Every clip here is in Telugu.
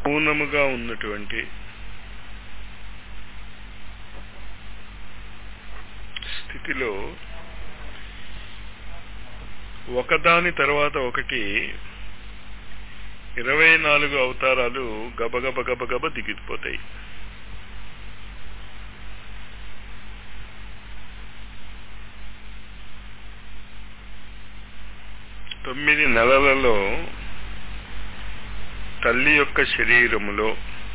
మౌనముగా ఉన్నటువంటి స్థితిలో ఒకదాని తర్వాత ఒకటి ఇరవై నాలుగు అవతారాలు గబగబ గబగబ దిగిపోతాయి తొమ్మిది నెలలలో తల్లి యొక్క శరీరములో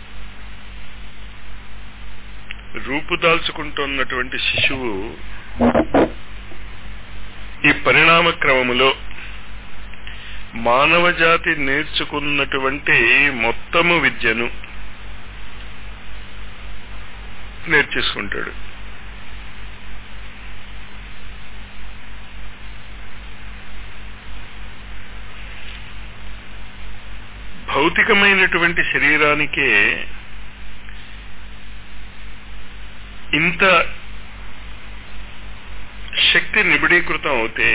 రూపుదాల్చుకుంటున్నటువంటి శిశువు ఈ పరిణామ క్రమములో మానవ జాతి నేర్చుకున్నటువంటి మొత్తము విద్యను నేర్చేసుకుంటాడు భౌతికమైనటువంటి శరీరానికే ఇంత శక్తి నిబిడీకృతం అవుతే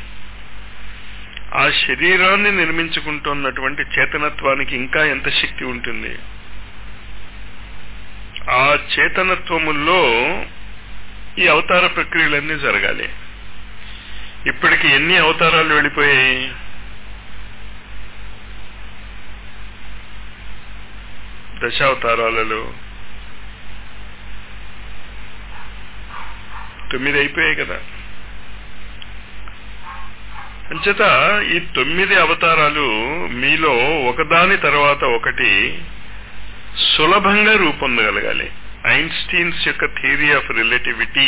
ఆ శరీరాన్ని నిర్మించుకుంటున్నటువంటి చేతనత్వానికి ఇంకా ఎంత శక్తి ఉంటుంది ఆ చేతనత్వముల్లో ఈ అవతార ప్రక్రియలన్నీ జరగాలి ఇప్పటికి ఎన్ని అవతారాలు వెళ్ళిపోయాయి దశావతారాలలో తొమ్మిది అయిపోయాయి కదా అంచేత ఈ తొమ్మిది అవతారాలు మీలో ఒకదాని తర్వాత ఒకటి సులభంగా రూపొందగలగాలి ఐన్స్టీన్స్ యొక్క theory of relativity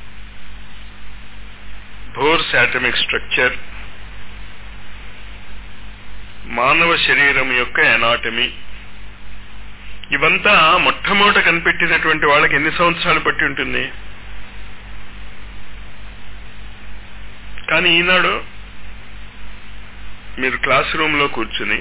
Bohr's atomic structure మానవ శరీరం యొక్క ఎనాటమీ ఇవంతా మొట్టమొదట కనిపెట్టినటువంటి వాళ్ళకి ఎన్ని సంవత్సరాలు పట్టి ఉంటుంది కానీ ఈనాడు మీరు క్లాస్ రూమ్ లో కూర్చుని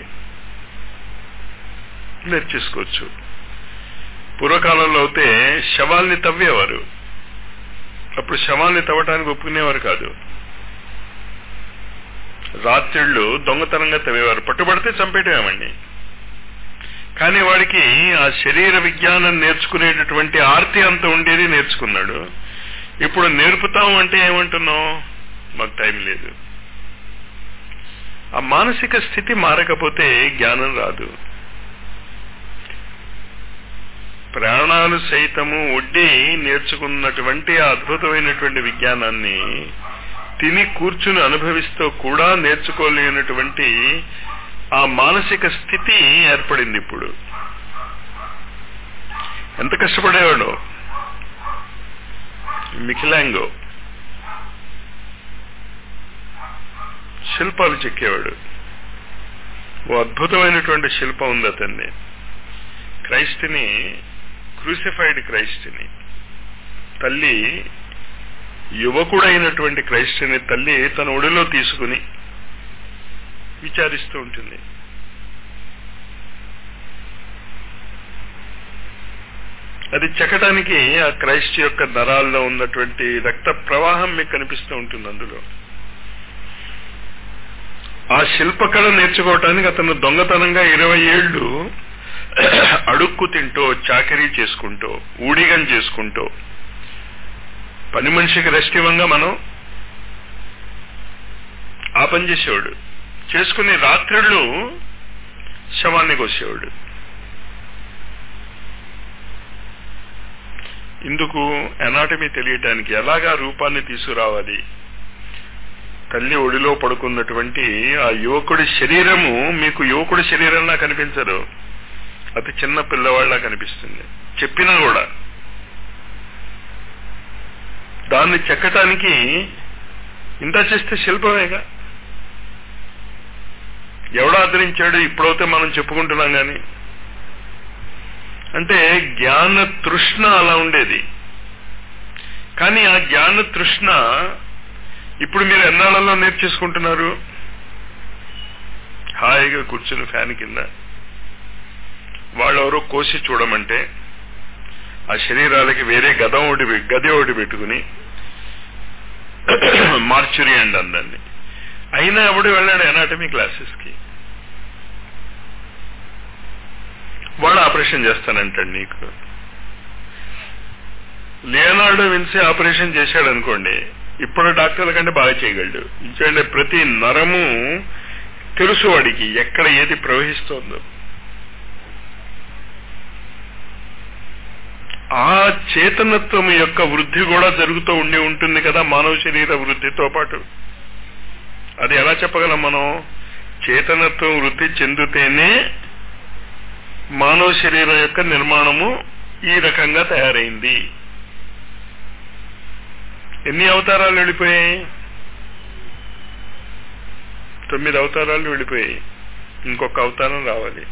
నేర్చేసుకోవచ్చు పూర్వకాలంలో అయితే శవాల్ని తవ్వేవారు అప్పుడు శవాల్ని తవ్వటానికి ఒప్పుకునేవారు కాదు రాత్రిళ్ళు దొంగతనంగా తవ్వేవారు పట్టుబడితే చంపేటమేమండి కానీ వాడికి ఆ శరీర విజ్ఞానం నేర్చుకునేటటువంటి ఆర్తి అంత ఉండేది నేర్చుకున్నాడు ఇప్పుడు నేర్పుతాం అంటే ఏమంటున్నాం మాకు టైం లేదు ఆ మానసిక స్థితి మారకపోతే జ్ఞానం రాదు ప్రాణాలు సైతము ఒడ్డి నేర్చుకున్నటువంటి ఆ అద్భుతమైనటువంటి విజ్ఞానాన్ని తిని కూర్చుని అనుభవిస్తూ కూడా నేర్చుకోలేనటువంటి ఆ మానసిక స్థితి ఏర్పడింది ఇప్పుడు ఎంత కష్టపడేవాడు మిఖిలాంగో శిల్పాలు చెక్కేవాడు ఓ అద్భుతమైనటువంటి శిల్పం ఉంది అతన్ని క్రైస్ట్ని క్రూసిఫైడ్ క్రైస్ట్ని తల్లి యువకుడైనటువంటి క్రైస్ట్ని తల్లి తన ఒడిలో తీసుకుని విచారిస్తూ ఉంటుంది అది చెక్కడానికి ఆ క్రైస్ట్ యొక్క నరాల్లో ఉన్నటువంటి రక్త ప్రవాహం మీకు కనిపిస్తూ ఉంటుంది అందులో ఆ శిల్పకళ నేర్చుకోవటానికి అతను దొంగతనంగా ఇరవై ఏళ్లు అడుక్కు తింటూ చాకరీ చేసుకుంటూ ఊడిగం చేసుకుంటూ పని మనిషికి రెస్ట్ ఇవ్వంగా మనం ఆ పని చేసేవాడు చేసుకుని రాత్రిళ్ళు శవాన్ని కోసేవాడు ఇందుకు ఎనాటమీ తెలియటానికి ఎలాగా రూపాన్ని తీసుకురావాలి తల్లి ఒడిలో పడుకున్నటువంటి ఆ యువకుడి శరీరము మీకు యువకుడి శరీరంలా కనిపించదు అతి చిన్న పిల్లవాళ్ళ కనిపిస్తుంది చెప్పినా కూడా దాన్ని చెక్కటానికి ఇంత చేస్తే శిల్పమేగా ఎవడు ఆదరించాడు ఇప్పుడైతే మనం చెప్పుకుంటున్నాం కానీ అంటే జ్ఞాన తృష్ణ అలా ఉండేది కానీ ఆ జ్ఞాన తృష్ణ ఇప్పుడు మీరు ఎన్నాళ్ళలో నేర్చేసుకుంటున్నారు హాయిగా కూర్చుని ఫ్యాన్ కింద వాళ్ళెవరో కోసి చూడమంటే ఆ శరీరాలకి వేరే గద ఒకటి గది ఒకటి పెట్టుకుని మార్చురీ అండి అందండి అయినా ఎవడు వెళ్ళాడు ఎనాటమీ క్లాసెస్ కి వాడు ఆపరేషన్ చేస్తానంటాడు నీకు లియనార్డో విన్సీ ఆపరేషన్ చేశాడు అనుకోండి ఇప్పుడు డాక్టర్ల కంటే బాగా చేయగలడు ఎందుకంటే ప్రతి నరము తెలుసు వాడికి ఎక్కడ ఏది ప్రవహిస్తోందో ఆ చేతనత్వం యొక్క వృద్ధి కూడా జరుగుతూ ఉండి ఉంటుంది కదా మానవ శరీర వృద్ధితో పాటు అది ఎలా చెప్పగలం మనం చేతనత్వం వృద్ధి చెందితేనే మానవ శరీరం యొక్క నిర్మాణము ఈ రకంగా తయారైంది ఎన్ని అవతారాలు వెళ్ళిపోయాయి తొమ్మిది అవతారాలు వెళ్ళిపోయాయి ఇంకొక అవతారం రావాలి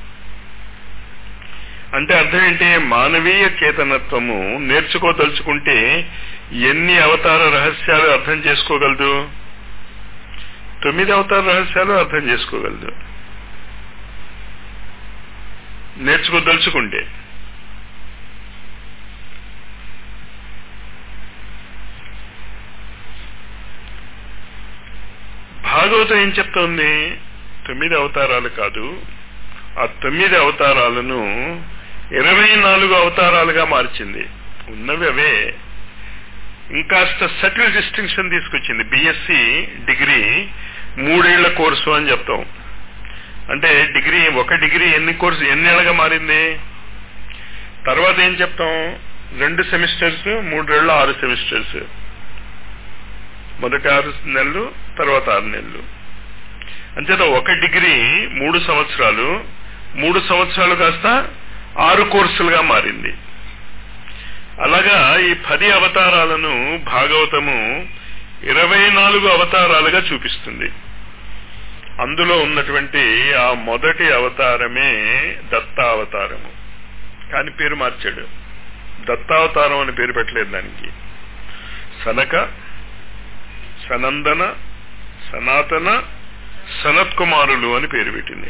అంటే అర్థం ఏంటి మానవీయ చేతనత్వము నేర్చుకోదలుచుకుంటే ఎన్ని అవతార రహస్యాలు అర్థం చేసుకోగలదు తొమ్మిది అవతార రహస్యాలు అర్థం చేసుకోగలదు నేర్చుకోదలుచుకుంటే భాగవతం ఏం చెప్తోంది తొమ్మిది అవతారాలు కాదు ఆ తొమ్మిది అవతారాలను ఇరవై నాలుగు అవతారాలుగా మార్చింది ఉన్నవి అవే ఇంకాస్త సటిల్ డిస్టింక్షన్ తీసుకొచ్చింది బిఎస్సి డిగ్రీ మూడేళ్ల కోర్సు అని చెప్తాం అంటే డిగ్రీ ఒక డిగ్రీ ఎన్ని కోర్సు ఎన్నేళ్ళగా మారింది తర్వాత ఏం చెప్తాం రెండు సెమిస్టర్స్ మూడేళ్ళు ఆరు సెమిస్టర్స్ మొదటి ఆరు నెలలు తర్వాత ఆరు నెలలు అంచేత ఒక డిగ్రీ మూడు సంవత్సరాలు మూడు సంవత్సరాలు కాస్త ఆరు కోర్సులుగా మారింది అలాగా ఈ పది అవతారాలను భాగవతము ఇరవై నాలుగు అవతారాలుగా చూపిస్తుంది అందులో ఉన్నటువంటి ఆ మొదటి అవతారమే దత్తావతారము కాని పేరు మార్చాడు దత్తావతారం అని పేరు పెట్టలేదు దానికి సనక సనందన సనాతన సనత్ కుమారులు అని పేరు పెట్టింది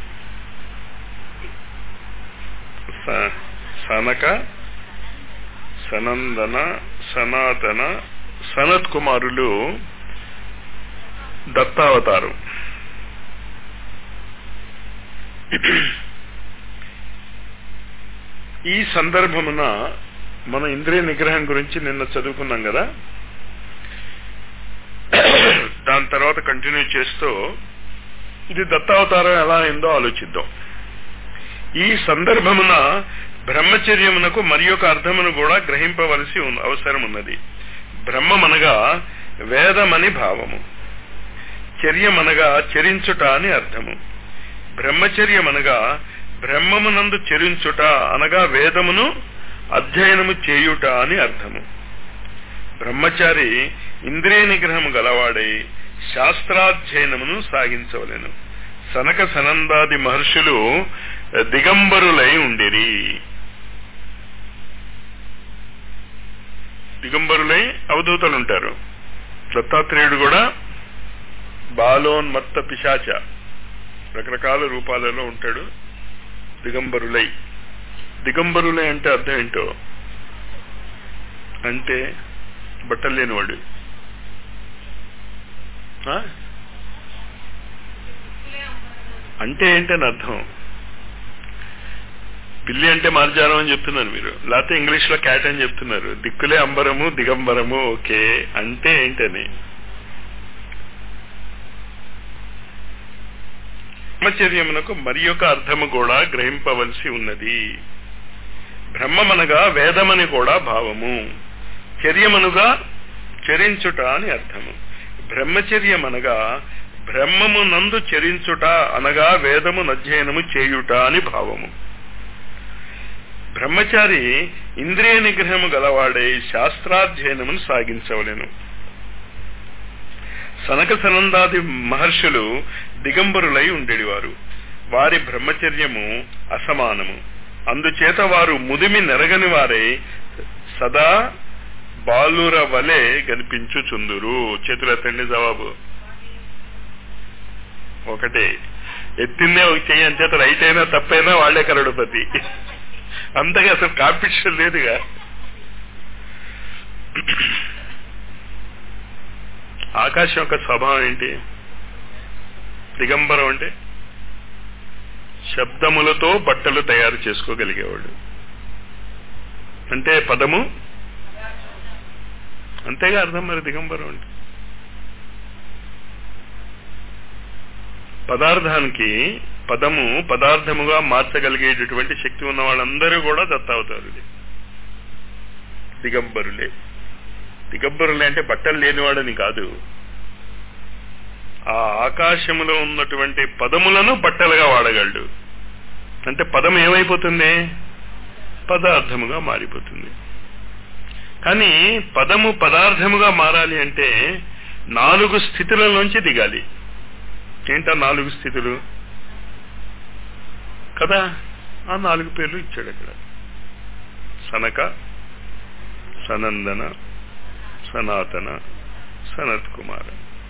సనక సనందన సనాతన సనత్ కుమారులు దత్తావతారం ఈ సందర్భమున మన ఇంద్రియ నిగ్రహం గురించి నిన్న చదువుకున్నాం కదా దాని తర్వాత కంటిన్యూ చేస్తూ ఇది దత్తావతారం ఎలా అయిందో ఆలోచిద్దాం ఈ సందర్భమున బ్రహ్మచర్యమునకు మరి ఒక అర్థమును కూడా గ్రహింపవలసి అవసరం ఉన్నది బ్రహ్మమనగా వేదమని భావము చర్యమనగా చరించుట అని అర్థము బ్రహ్మచర్యమనగా బ్రహ్మమునందు చరించుట అనగా వేదమును అధ్యయనము చేయుట అని అర్థము బ్రహ్మచారి ఇంద్రియ నిగ్రహము గలవాడై శాస్త్రాధ్యయనమును సాగించవలెను సనక సనందాది మహర్షులు దిగంబరులై ఉండిరి దిగంబరులై అవధూతలు ఉంటారు దత్తాత్రేయుడు కూడా బాలోన్మత్త పిశాచ రకరకాల రూపాలలో ఉంటాడు దిగంబరులై దిగంబరులై అంటే అర్థం ఏంటో అంటే బట్టలు లేనివాడు అంటే ఏంటని అర్థం పిల్లి అంటే మార్జారం అని చెప్తున్నారు మీరు లేకపోతే ఇంగ్లీష్ లో క్యాట్ అని చెప్తున్నారు దిక్కులే అంబరము దిగంబరము ఓకే అంటే ఏంటని బ్రహ్మచర్యమునకు మరి ఒక అర్థము కూడా గ్రహింపవలసి ఉన్నది బ్రహ్మమనగా వేదమని కూడా భావము చర్యమనుగా చరించుట అని అర్థము బ్రహ్మచర్యమనగా బ్రహ్మము నందు చరించుట అనగా వేదము అధ్యయనము చేయుట అని భావము బ్రహ్మచారి ఇంద్రియ నిగ్రహము గలవాడై శాస్త్రాధ్యయనమును సాగించవలెను సనక సనందాది మహర్షులు దిగంబరులై ఉండేవారు వారి బ్రహ్మచర్యము అసమానము అందుచేత వారు ముదిమి నెరగని వారై సదా బాలుర వలె కనిపించుచుందురు చేతులెత్తండి జవాబు ఒకటే ఎత్తిందే ఒక చెయ్యి అంచేత రైట్ అయినా తప్పైనా వాళ్లే కరడుపతి అంతగా అసలు కాంపిటీషన్ లేదుగా ఆకాశం యొక్క స్వభావం ఏంటి దిగంబరం అంటే శబ్దములతో బట్టలు తయారు చేసుకోగలిగేవాడు అంటే పదము అంతేగా అర్థం మరి దిగంబరం అంటే పదార్థానికి పదము పదార్థముగా మార్చగలిగేటటువంటి శక్తి ఉన్న వాళ్ళందరూ కూడా దత్తావతారులే దిగంబరులే దిగంబరులే అంటే బట్టలు లేనివాడని కాదు ఆ ఆకాశములో ఉన్నటువంటి పదములను బట్టలుగా వాడగలడు అంటే పదం ఏమైపోతుంది పదార్థముగా మారిపోతుంది కానీ పదము పదార్థముగా మారాలి అంటే నాలుగు స్థితులలోంచి దిగాలి ఏంటా నాలుగు స్థితులు కదా ఆ నాలుగు పేర్లు ఇచ్చాడు అక్కడ సనక సనందన సనాతన సనత్ కుమార్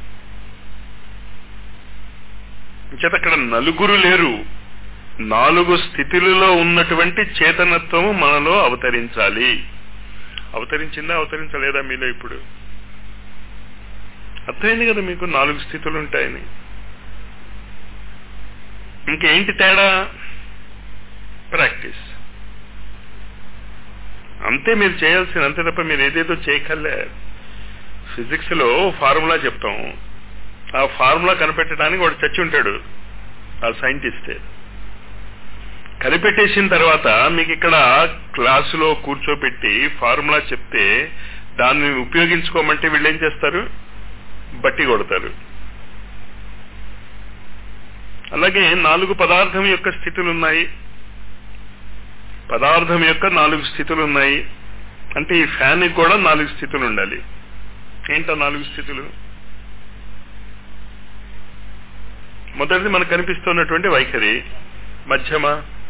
చేత అక్కడ నలుగురు లేరు నాలుగు స్థితులలో ఉన్నటువంటి చేతనత్వము మనలో అవతరించాలి అవతరించిందా అవతరించలేదా మీలో ఇప్పుడు అర్థమైంది కదా మీకు నాలుగు స్థితులు ఉంటాయని ఇంకేంటి తేడా ప్రాక్టీస్ అంతే మీరు చేయాల్సిన అంతే తప్ప మీరు ఏదేదో చేయకల్లే ఫిజిక్స్ లో ఫార్ములా చెప్తాం ఆ ఫార్ములా కనిపెట్టడానికి వాడు చచ్చి ఉంటాడు ఆ సైంటిస్టే కనిపెట్టేసిన తర్వాత మీకు ఇక్కడ క్లాసులో కూర్చోబెట్టి ఫార్ములా చెప్తే దాన్ని ఉపయోగించుకోమంటే వీళ్ళు ఏం చేస్తారు బట్టి కొడతారు అలాగే నాలుగు పదార్థం యొక్క స్థితులు ఉన్నాయి పదార్థం యొక్క నాలుగు స్థితులు ఉన్నాయి అంటే ఈ ఫ్యాన్ కూడా నాలుగు స్థితులు ఉండాలి ఏంటో నాలుగు స్థితులు మొదటిది మనకు కనిపిస్తున్నటువంటి వైఖరి మధ్యమ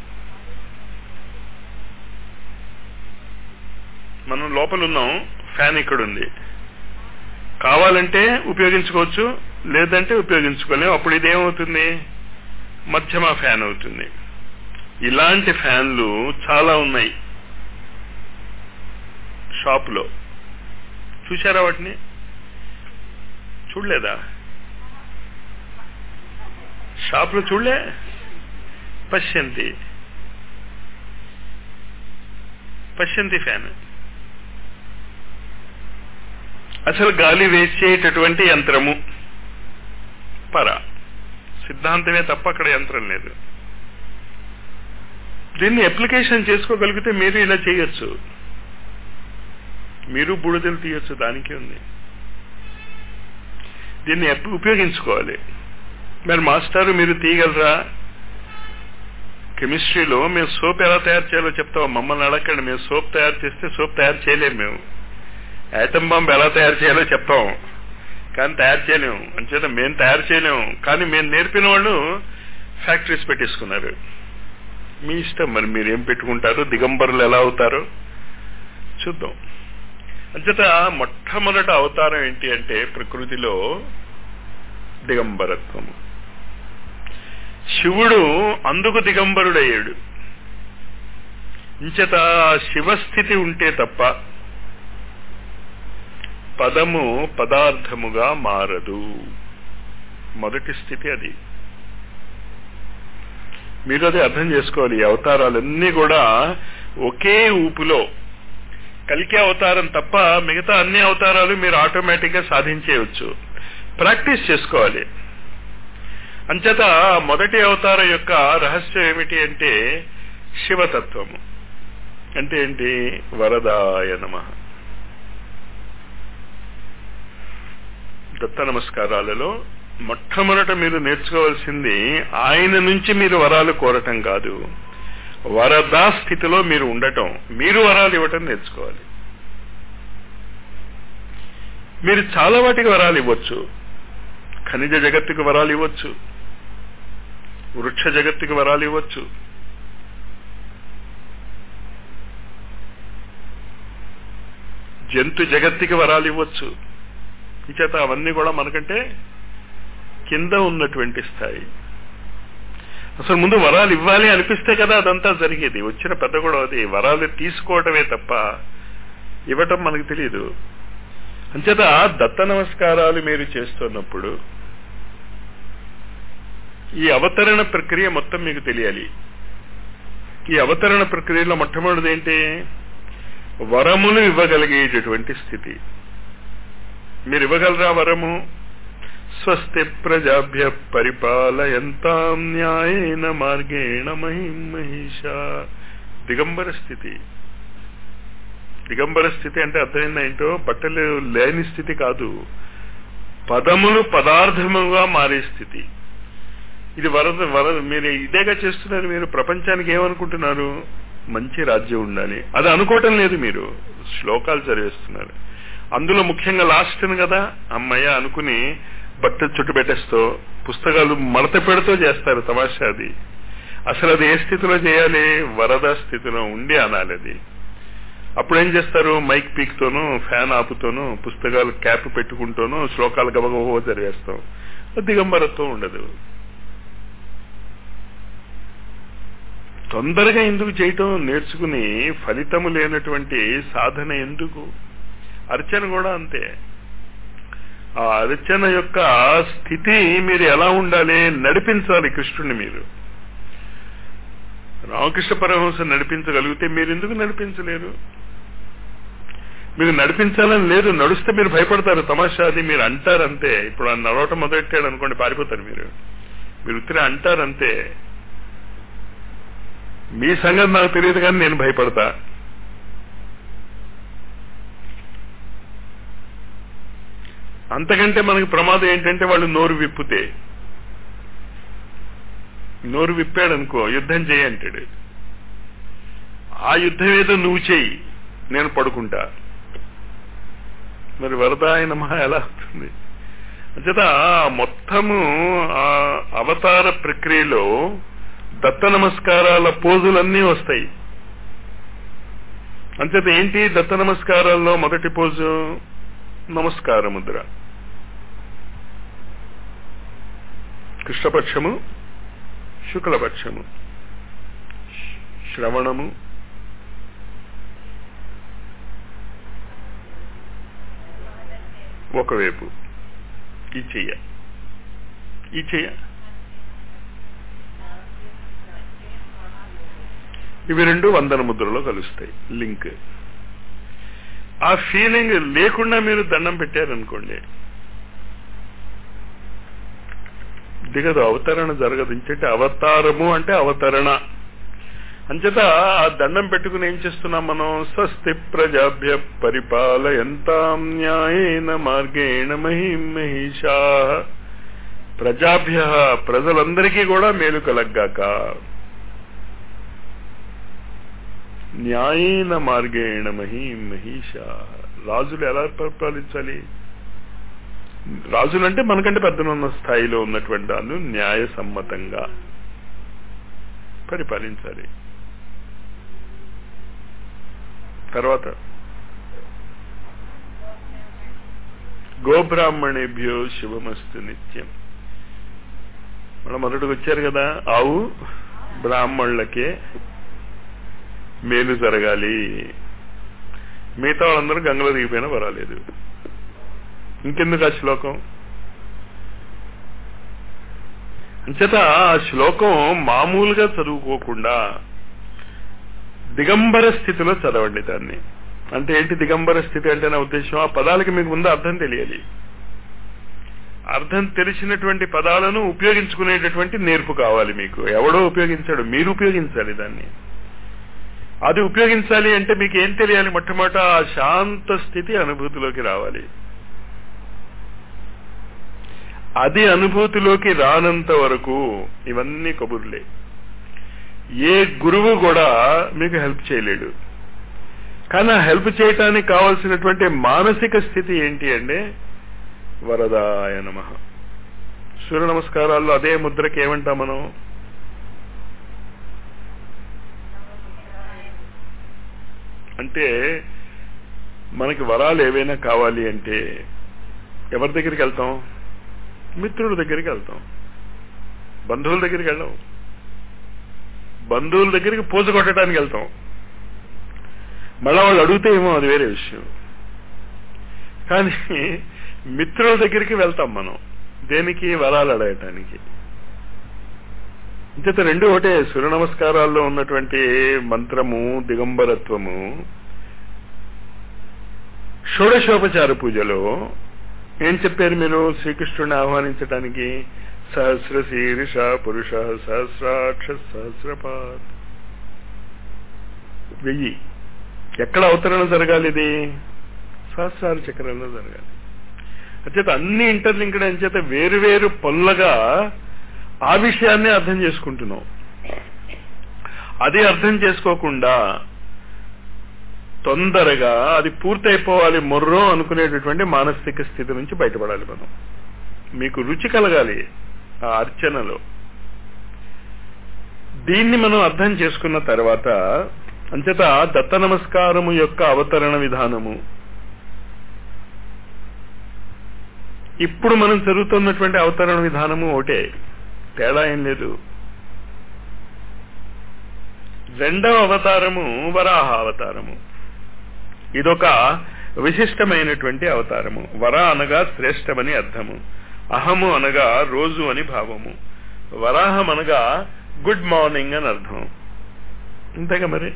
మనం లోపల ఉన్నాం ఫ్యాన్ ఇక్కడ ఉంది కావాలంటే ఉపయోగించుకోవచ్చు లేదంటే ఉపయోగించుకోలేము అప్పుడు ఇదేమవుతుంది మధ్యమ ఫ్యాన్ అవుతుంది ఇలాంటి ఫ్యాన్లు చాలా ఉన్నాయి షాపులో చూశారా వాటిని చూడలేదా షాపులో చూడలే పశ్యంతి పశ్యంతి ఫ్యాన్ అసలు గాలి వేసేటటువంటి యంత్రము పర సిద్ధాంతమే తప్ప అక్కడ యంత్రం లేదు దీన్ని అప్లికేషన్ చేసుకోగలిగితే మీరు ఇలా చేయొచ్చు మీరు బూడిదలు తీయొచ్చు దానికి ఉంది దీన్ని ఉపయోగించుకోవాలి మరి మాస్టారు మీరు తీయగలరా కెమిస్ట్రీలో మేము సోప్ ఎలా తయారు చేయాలో చెప్తాం మమ్మల్ని అడగండి మేము సోప్ తయారు చేస్తే సోప్ తయారు చేయలేము మేము యాటమ్ బాంబ్ ఎలా తయారు చేయాలో చెప్తాం కానీ తయారు చేయలేము అంచేత మేము తయారు చేయలేము కానీ మేము నేర్పిన వాళ్ళు ఫ్యాక్టరీస్ పెట్టేసుకున్నారు మీ ఇష్టం మరి మీరు ఏం పెట్టుకుంటారు దిగంబరులు ఎలా అవుతారో చూద్దాం అంచేత మొట్టమొదట అవతారం ఏంటి అంటే ప్రకృతిలో దిగంబరత్వము శివుడు అందుకు దిగంబరుడయ్యాడు ఇంచేత శివస్థితి ఉంటే తప్ప పదము పదార్థముగా మారదు మొదటి స్థితి అది మీరు అది అర్థం చేసుకోవాలి ఈ అవతారాలన్నీ కూడా ఒకే ఊపులో కలికే అవతారం తప్ప మిగతా అన్ని అవతారాలు మీరు ఆటోమేటిక్ గా సాధించేయవచ్చు ప్రాక్టీస్ చేసుకోవాలి అంచేత మొదటి అవతారం యొక్క రహస్యం ఏమిటి అంటే శివతత్వము అంటే ఏంటి వరదాయ నమ దత్త నమస్కారాలలో మొట్టమొదట మీరు నేర్చుకోవాల్సింది ఆయన నుంచి మీరు వరాలు కోరటం కాదు వరదా స్థితిలో మీరు ఉండటం మీరు వరాలు ఇవ్వటం నేర్చుకోవాలి మీరు చాలా వాటికి వరాలు ఇవ్వచ్చు ఖనిజ జగత్తుకి వరాలు ఇవ్వచ్చు వృక్ష జగత్తుకి వరాలు ఇవ్వచ్చు జంతు జగత్తుకి వరాలు ఇవ్వచ్చు చేత అవన్నీ కూడా మనకంటే కింద ఉన్నటువంటి స్థాయి అసలు ముందు వరాలు ఇవ్వాలి అనిపిస్తే కదా అదంతా జరిగేది వచ్చిన పెద్ద కూడా అది వరాలు తీసుకోవటమే తప్ప ఇవ్వటం మనకు తెలియదు అంచేత దత్త నమస్కారాలు మీరు చేస్తున్నప్పుడు ఈ అవతరణ ప్రక్రియ మొత్తం మీకు తెలియాలి ఈ అవతరణ ప్రక్రియలో మొట్టమొదటిది ఏంటి వరములు ఇవ్వగలిగేటటువంటి స్థితి మీరు ఇవ్వగలరా వరము స్వస్తి ప్రజాభ్య పరిపాలయంతాం న్యాయేన మార్గేణ మహిం మహిష దిగంబర స్థితి దిగంబర స్థితి అంటే అర్థమైందా ఏంటో బట్టలు లేని స్థితి కాదు పదములు పదార్థముగా మారే స్థితి ఇది వరద వరద మీరు ఇదేగా చేస్తున్నారు మీరు ప్రపంచానికి ఏమనుకుంటున్నారు మంచి రాజ్యం ఉండాలి అది అనుకోవటం లేదు మీరు శ్లోకాలు చదివేస్తున్నారు అందులో ముఖ్యంగా లాస్ట్ కదా అమ్మయ్య అనుకుని బట్ట చుట్టు పెట్టేస్తూ పుస్తకాలు మడత పెడుతూ చేస్తారు తమాషా అది అసలు అది ఏ స్థితిలో చేయాలి వరద స్థితిలో ఉండి అనాలి అది అప్పుడు ఏం చేస్తారు మైక్ పీక్తోనూ ఫ్యాన్ ఆపుతోనూ పుస్తకాలు క్యాప్ పెట్టుకుంటూనూ శ్లోకాలు గబగబో చదివేస్తాం దిగంబరత్వం ఉండదు తొందరగా ఎందుకు చేయటం నేర్చుకుని ఫలితము లేనటువంటి సాధన ఎందుకు అర్చన కూడా అంతే ఆ అర్చన యొక్క స్థితి మీరు ఎలా ఉండాలి నడిపించాలి కృష్ణుడిని మీరు రామకృష్ణ పరమహంస నడిపించగలిగితే మీరు ఎందుకు నడిపించలేరు మీకు నడిపించాలని లేదు నడుస్తే మీరు భయపడతారు తమాషా అది మీరు అంటారంతే ఇప్పుడు ఆ నడవటం మొదలెట్టాడు అనుకోండి పారిపోతారు మీరు మీరు ఉత్తిరి అంటారంతే మీ సంగతి నాకు తెలియదు కానీ నేను భయపడతా అంతకంటే మనకి ప్రమాదం ఏంటంటే వాళ్ళు నోరు విప్పితే నోరు విప్పాడు అనుకో యుద్ధం చేయంటాడు ఆ యుద్ధం ఏదో నువ్వు చేయి నేను పడుకుంటా మరి వరదాయనమా ఎలా అవుతుంది అంచేత మొత్తము ఆ అవతార ప్రక్రియలో దత్త నమస్కారాల పోజులన్నీ వస్తాయి అంచేత ఏంటి దత్త నమస్కారాల్లో మొదటి పోజు నమస్కార ముద్ర కృష్ణపక్షము శుక్లపక్షము శ్రవణము ఒకవైపు ఈ చెయ్య ఈ చెయ్య ఇవి రెండు వందన ముద్రలో కలుస్తాయి లింక్ ఆ ఫీలింగ్ లేకుండా మీరు దండం పెట్టారనుకోండి దిగదు అవతరణ జరగదు ఇంకంటే అవతారము అంటే అవతరణ అంచేత ఆ దండం పెట్టుకుని ఏం చేస్తున్నాం మనం స్వస్తి ప్రజాభ్య పరిపాలయంతాం న్యాయేన మార్గేణ మహిం మహిషా ప్రజాభ్య ప్రజలందరికీ కూడా మేలు కలగ్గాక న్యాయేన మార్గేణ మహిం మహిషా రాజులు ఎలా పరిపాలించాలి రాజులంటే మనకంటే పెద్దనున్న స్థాయిలో ఉన్నటువంటి వాళ్ళు న్యాయసమ్మతంగా పరిపాలించాలి తర్వాత గోబ్రాహ్మణేభ్యో శుభమస్తు నిత్యం మన మొదటికి వచ్చారు కదా ఆవు బ్రాహ్మణులకే మేలు జరగాలి మిగతా వాళ్ళందరూ గంగలో దిగిపోయినా పర్వాలేదు ఇంకెందుకు ఆ శ్లోకం అంచేత ఆ శ్లోకం మామూలుగా చదువుకోకుండా దిగంబర స్థితిలో చదవండి దాన్ని అంటే ఏంటి దిగంబర స్థితి అంటే నా ఉద్దేశం ఆ పదాలకి మీకు ముందు అర్థం తెలియాలి అర్థం తెలిసినటువంటి పదాలను ఉపయోగించుకునేటటువంటి నేర్పు కావాలి మీకు ఎవడో ఉపయోగించాడు మీరు ఉపయోగించాలి దాన్ని అది ఉపయోగించాలి అంటే మీకు ఏం తెలియాలి మొట్టమొదట ఆ శాంత స్థితి అనుభూతిలోకి రావాలి అది అనుభూతిలోకి రానంత వరకు ఇవన్నీ కబుర్లే ఏ గురువు కూడా మీకు హెల్ప్ చేయలేడు కానీ ఆ హెల్ప్ చేయటానికి కావలసినటువంటి మానసిక స్థితి ఏంటి అంటే వరదాయ నమ సూర్య నమస్కారాల్లో అదే ముద్రకి ఏమంటాం మనం అంటే మనకి వరాలు ఏవైనా కావాలి అంటే ఎవరి దగ్గరికి వెళ్తాం మిత్రుల దగ్గరికి వెళ్తాం బంధువుల దగ్గరికి వెళ్ళాం బంధువుల దగ్గరికి పూజ కొట్టడానికి వెళ్తాం మళ్ళా వాళ్ళు అడిగితే ఏమో అది వేరే విషయం కానీ మిత్రుల దగ్గరికి వెళ్తాం మనం దేనికి వరాలు అడగటానికి ఇంచేత రెండు ఒకటే సూర్య నమస్కారాల్లో ఉన్నటువంటి మంత్రము దిగంబరత్వము షోడశోపచార పూజలో ఏం చెప్పారు మీరు శ్రీకృష్ణుడిని ఆహ్వానించడానికి సహస్ర శీర్ష పురుష సహస్రాక్ష సహస్రపాత్ వెయ్యి ఎక్కడ అవతరణ జరగాలి ఇది సహస్రార చక్రంలో జరగాలి అంచేత అన్ని ఇంటర్లింక్డ్ అంచేత వేరు వేరు పొల్లగా ఆ విషయాన్ని అర్థం చేసుకుంటున్నాం అది అర్థం చేసుకోకుండా తొందరగా అది పూర్తయిపోవాలి మొర్రో అనుకునేటటువంటి మానసిక స్థితి నుంచి బయటపడాలి మనం మీకు రుచి కలగాలి ఆ అర్చనలో దీన్ని మనం అర్థం చేసుకున్న తర్వాత అంచేత దత్త నమస్కారము యొక్క అవతరణ విధానము ఇప్పుడు మనం జరుగుతున్నటువంటి అవతరణ విధానము ఒకటే తేడా ఏం లేదు రెండవ అవతారము వరాహ అవతారము ఇదొక విశిష్టమైనటువంటి అవతారము వర అనగా శ్రేష్టమని అర్థము అహము అనగా రోజు అని భావము వరాహం అనగా గుడ్ మార్నింగ్ అని అర్థం అంతేగా మరి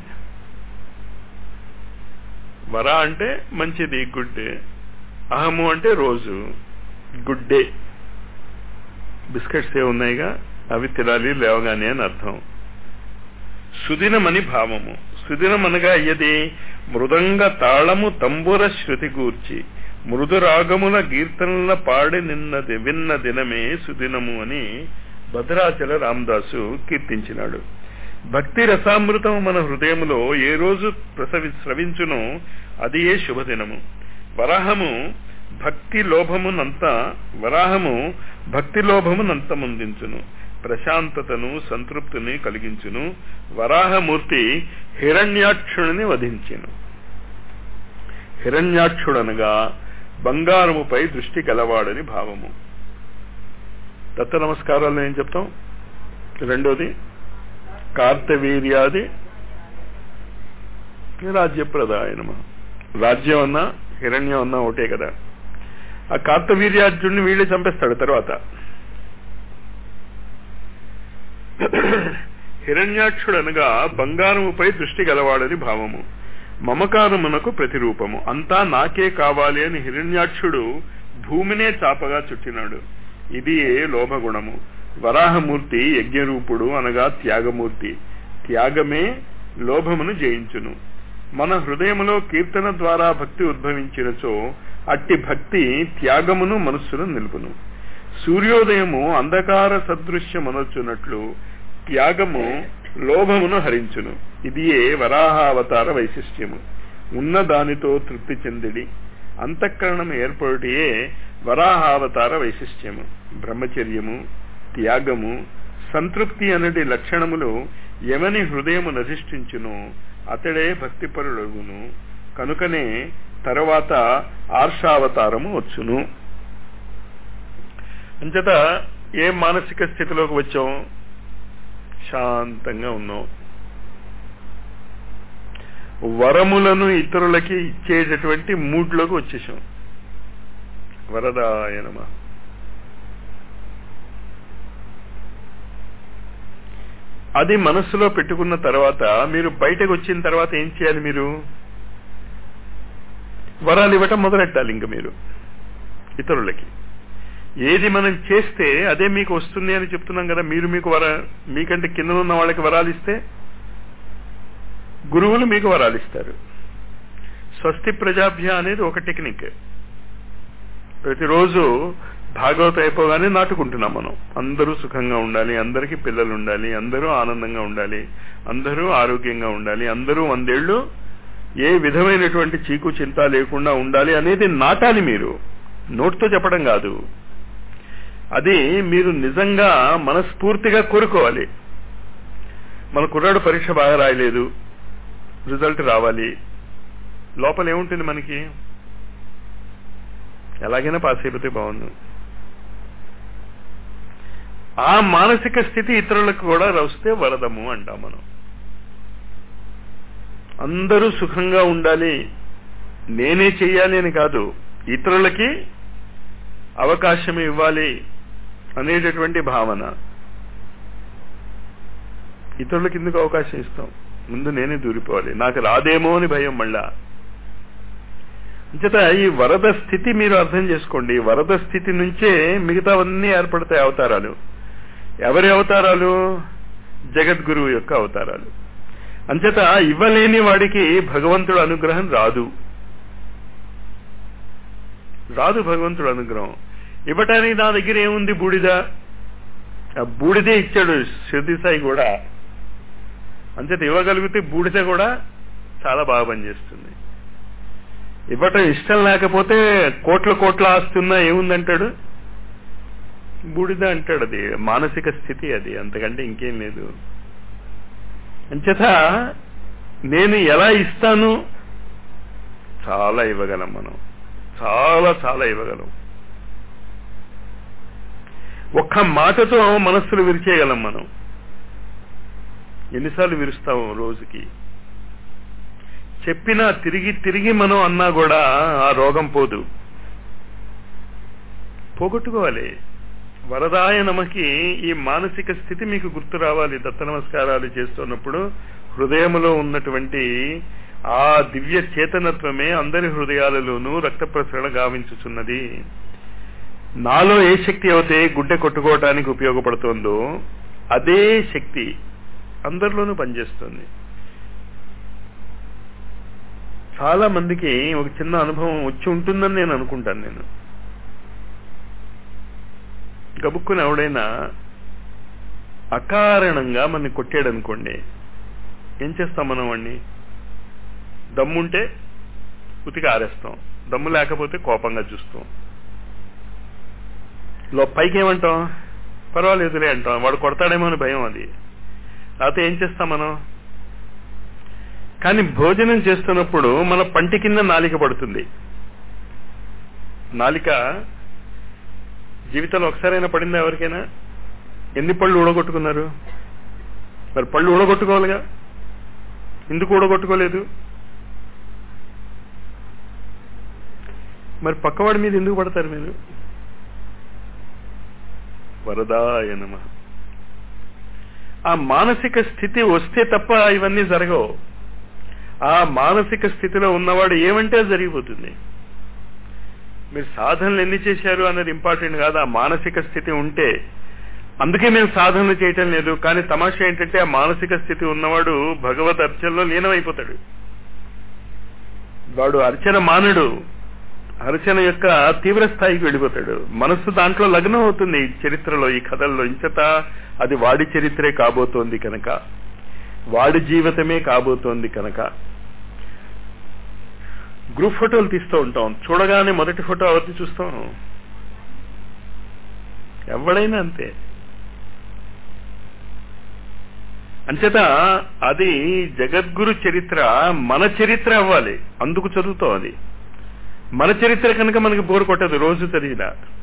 వర అంటే మంచిది గుడ్ డే అహము అంటే రోజు గుడ్ డే బిస్కెట్స్ ఏ ఉన్నాయిగా అవి తినాలి లేవగానే అని అర్థం సుదినమని భావము సుదినం అనగా అయ్యది మృదంగ తాళము తంబుర శృతి గూర్చి మృదు రాగముల కీర్తనల పాడి నిన్నది విన్న దినమే సుదినము అని భద్రాచల రామదాసు కీర్తించినాడు భక్తి రసామృతం మన హృదయములో ఏ రోజు ప్రసవి స్రవించునో అది ఏ శుభదినము వరాహము భక్తి లోభమునంత వరాహము భక్తి లోభమునంత ముందించును ప్రశాంతతను సంతృప్తిని కలిగించును వరాహమూర్తి హిరణ్యాక్షుడిని వధించెను హిరణ్యాక్షుడనగా బంగారముపై దృష్టి గలవాడని భావము దత్త నమస్కారాల్లో ఏం చెప్తాం రెండోది కార్తవీర్యాది రాజ్యప్రదాయ నమ రాజ్యం అన్నా హిరణ్యం అన్నా ఒకటే కదా ఆ కార్తవీర్యార్జున్ని వీళ్ళే చంపేస్తాడు తర్వాత హిరణ్యాక్షుడు అనగా బంగారముపై దృష్టి గలవాడని భావము మమకారమునకు ప్రతిరూపము అంతా నాకే కావాలి అని హిరణ్యాక్షుడు భూమినే చాపగా చుట్టినాడు ఇది ఏ లోభగుణము వరాహమూర్తి యజ్ఞరూపుడు అనగా త్యాగమూర్తి త్యాగమే లోభమును జయించును మన హృదయములో కీర్తన ద్వారా భక్తి ఉద్భవించినచో అట్టి భక్తి త్యాగమును మనస్సును నిలుపును సూర్యోదయము అంధకార సదృశ్యమనొచ్చున్నట్లు త్యాగము లోభమును హరించును ఇది ఏ వరాహావతార వైశిష్ట్యము ఉన్న దానితో తృప్తి చెందిడి అంతఃకరణం ఏర్పడియే వరాహావతార వైశిష్ట్యము బ్రహ్మచర్యము త్యాగము సంతృప్తి అనటి లక్షణములు ఎవని హృదయము నధిష్ఠించును అతడే భక్తిపరుడగును కనుకనే తర్వాత ఆర్షావతారము వచ్చును అంచేత ఏ మానసిక స్థితిలోకి వచ్చాం శాంతంగా ఉన్నాం వరములను ఇతరులకి ఇచ్చేటటువంటి మూడ్లోకి వచ్చేసాం వరదాయనమా అది మనస్సులో పెట్టుకున్న తర్వాత మీరు బయటకు వచ్చిన తర్వాత ఏం చేయాలి మీరు వరాలు ఇవ్వటం మొదలెట్టాలి ఇంక మీరు ఇతరులకి ఏది మనం చేస్తే అదే మీకు వస్తుంది అని చెప్తున్నాం కదా మీరు మీకు వర మీకంటే కింద ఉన్న వాళ్ళకి వరాలు ఇస్తే గురువులు మీకు వరాలు ఇస్తారు స్వస్తి ప్రజాభ్య అనేది ఒక టెక్నిక్ ప్రతిరోజు భాగవతం అయిపోగానే నాటుకుంటున్నాం మనం అందరూ సుఖంగా ఉండాలి అందరికీ పిల్లలు ఉండాలి అందరూ ఆనందంగా ఉండాలి అందరూ ఆరోగ్యంగా ఉండాలి అందరూ వందేళ్లు ఏ విధమైనటువంటి చీకు చింత లేకుండా ఉండాలి అనేది నాటాలి మీరు నోటితో చెప్పడం కాదు అది మీరు నిజంగా మనస్ఫూర్తిగా కోరుకోవాలి మన కుర్రాడు పరీక్ష బాగా రాయలేదు రిజల్ట్ రావాలి లోపల ఏముంటుంది మనకి ఎలాగైనా పాస్ అయిపోతే బాగుండు ఆ మానసిక స్థితి ఇతరులకు కూడా వస్తే వరదము అంటాం మనం అందరూ సుఖంగా ఉండాలి నేనే చెయ్యాలి అని కాదు ఇతరులకి అవకాశం ఇవ్వాలి అనేటటువంటి భావన ఇతరులకు ఎందుకు అవకాశం ఇస్తాం ముందు నేనే దూరిపోవాలి నాకు రాదేమో అని భయం మళ్ళా అంచేత ఈ వరద స్థితి మీరు అర్థం చేసుకోండి వరద స్థితి నుంచే మిగతావన్నీ ఏర్పడతాయి అవతారాలు ఎవరి అవతారాలు జగద్గురువు యొక్క అవతారాలు అంచేత ఇవ్వలేని వాడికి భగవంతుడు అనుగ్రహం రాదు రాదు భగవంతుడు అనుగ్రహం ఇవ్వటానికి నా దగ్గర ఏముంది బూడిద ఆ బూడిదే ఇచ్చాడు శృతి సాయి కూడా అంచేత ఇవ్వగలిగితే బూడిద కూడా చాలా బాగా పనిచేస్తుంది ఇవ్వటం ఇష్టం లేకపోతే కోట్ల కోట్ల ఆస్తున్నా ఏముందంటాడు బూడిద అంటాడు అది మానసిక స్థితి అది అంతకంటే ఇంకేం లేదు అంచేత నేను ఎలా ఇస్తాను చాలా ఇవ్వగలం మనం చాలా చాలా ఇవ్వగలం ఒక్క మాటతో మనస్సులు విరిచేయగలం మనం ఎన్నిసార్లు విరుస్తాము రోజుకి చెప్పినా తిరిగి తిరిగి మనం అన్నా కూడా ఆ రోగం పోదు పోగొట్టుకోవాలి వరదాయ నమకి ఈ మానసిక స్థితి మీకు గుర్తు రావాలి దత్త నమస్కారాలు చేస్తున్నప్పుడు హృదయములో ఉన్నటువంటి ఆ దివ్య చేతనత్వమే అందరి హృదయాలలోనూ రక్త ప్రసరణ గావించుచున్నది నాలో ఏ శక్తి అయితే గుడ్డె కొట్టుకోవటానికి ఉపయోగపడుతుందో అదే శక్తి అందరిలోనూ పనిచేస్తుంది చాలా మందికి ఒక చిన్న అనుభవం వచ్చి ఉంటుందని నేను అనుకుంటాను నేను గబుక్కుని ఎవడైనా అకారణంగా మనని కొట్టాడు అనుకోండి ఏం చేస్తాం మనం వాడిని దమ్ముంటే ఉతికి ఆరేస్తాం దమ్ము లేకపోతే కోపంగా చూస్తాం లో పైకి ఏమంటాం పర్వాలేదులే అంటాం వాడు కొడతాడేమో అని భయం అది లేకపోతే ఏం చేస్తాం మనం కానీ భోజనం చేస్తున్నప్పుడు మన పంటి కింద నాలిక పడుతుంది నాలిక జీవితంలో ఒకసారైనా పడిందా ఎవరికైనా ఎన్ని పళ్ళు ఊడగొట్టుకున్నారు మరి పళ్ళు ఊడగొట్టుకోవాలిగా ఎందుకు ఊడగొట్టుకోలేదు మరి పక్కవాడి మీద ఎందుకు పడతారు మీరు వరదాయ నమ ఆ మానసిక స్థితి వస్తే తప్ప ఇవన్నీ జరగవు ఆ మానసిక స్థితిలో ఉన్నవాడు ఏమంటే జరిగిపోతుంది మీరు సాధనలు ఎన్ని చేశారు అన్నది ఇంపార్టెంట్ కాదు ఆ మానసిక స్థితి ఉంటే అందుకే మేము సాధనలు చేయటం లేదు కానీ తమాషా ఏంటంటే ఆ మానసిక స్థితి ఉన్నవాడు భగవద్ అర్చనలో లీనమైపోతాడు వాడు అర్చన మానడు అర్చన యొక్క తీవ్ర స్థాయికి వెళ్ళిపోతాడు మనస్సు దాంట్లో లగ్నం అవుతుంది ఈ చరిత్రలో ఈ కథల్లో ఇంచత అది వాడి చరిత్రే కాబోతోంది కనుక వాడి జీవితమే కాబోతోంది కనుక గ్రూప్ ఫోటోలు తీస్తూ ఉంటాం చూడగానే మొదటి ఫోటో ఎవరిని చూస్తాం ఎవడైనా అంతే అంచేత అది జగద్గురు చరిత్ర మన చరిత్ర అవ్వాలి అందుకు చదువుతాం అది మన చరిత్ర కనుక మనకి బోర్ కొట్టదు రోజు చదివినా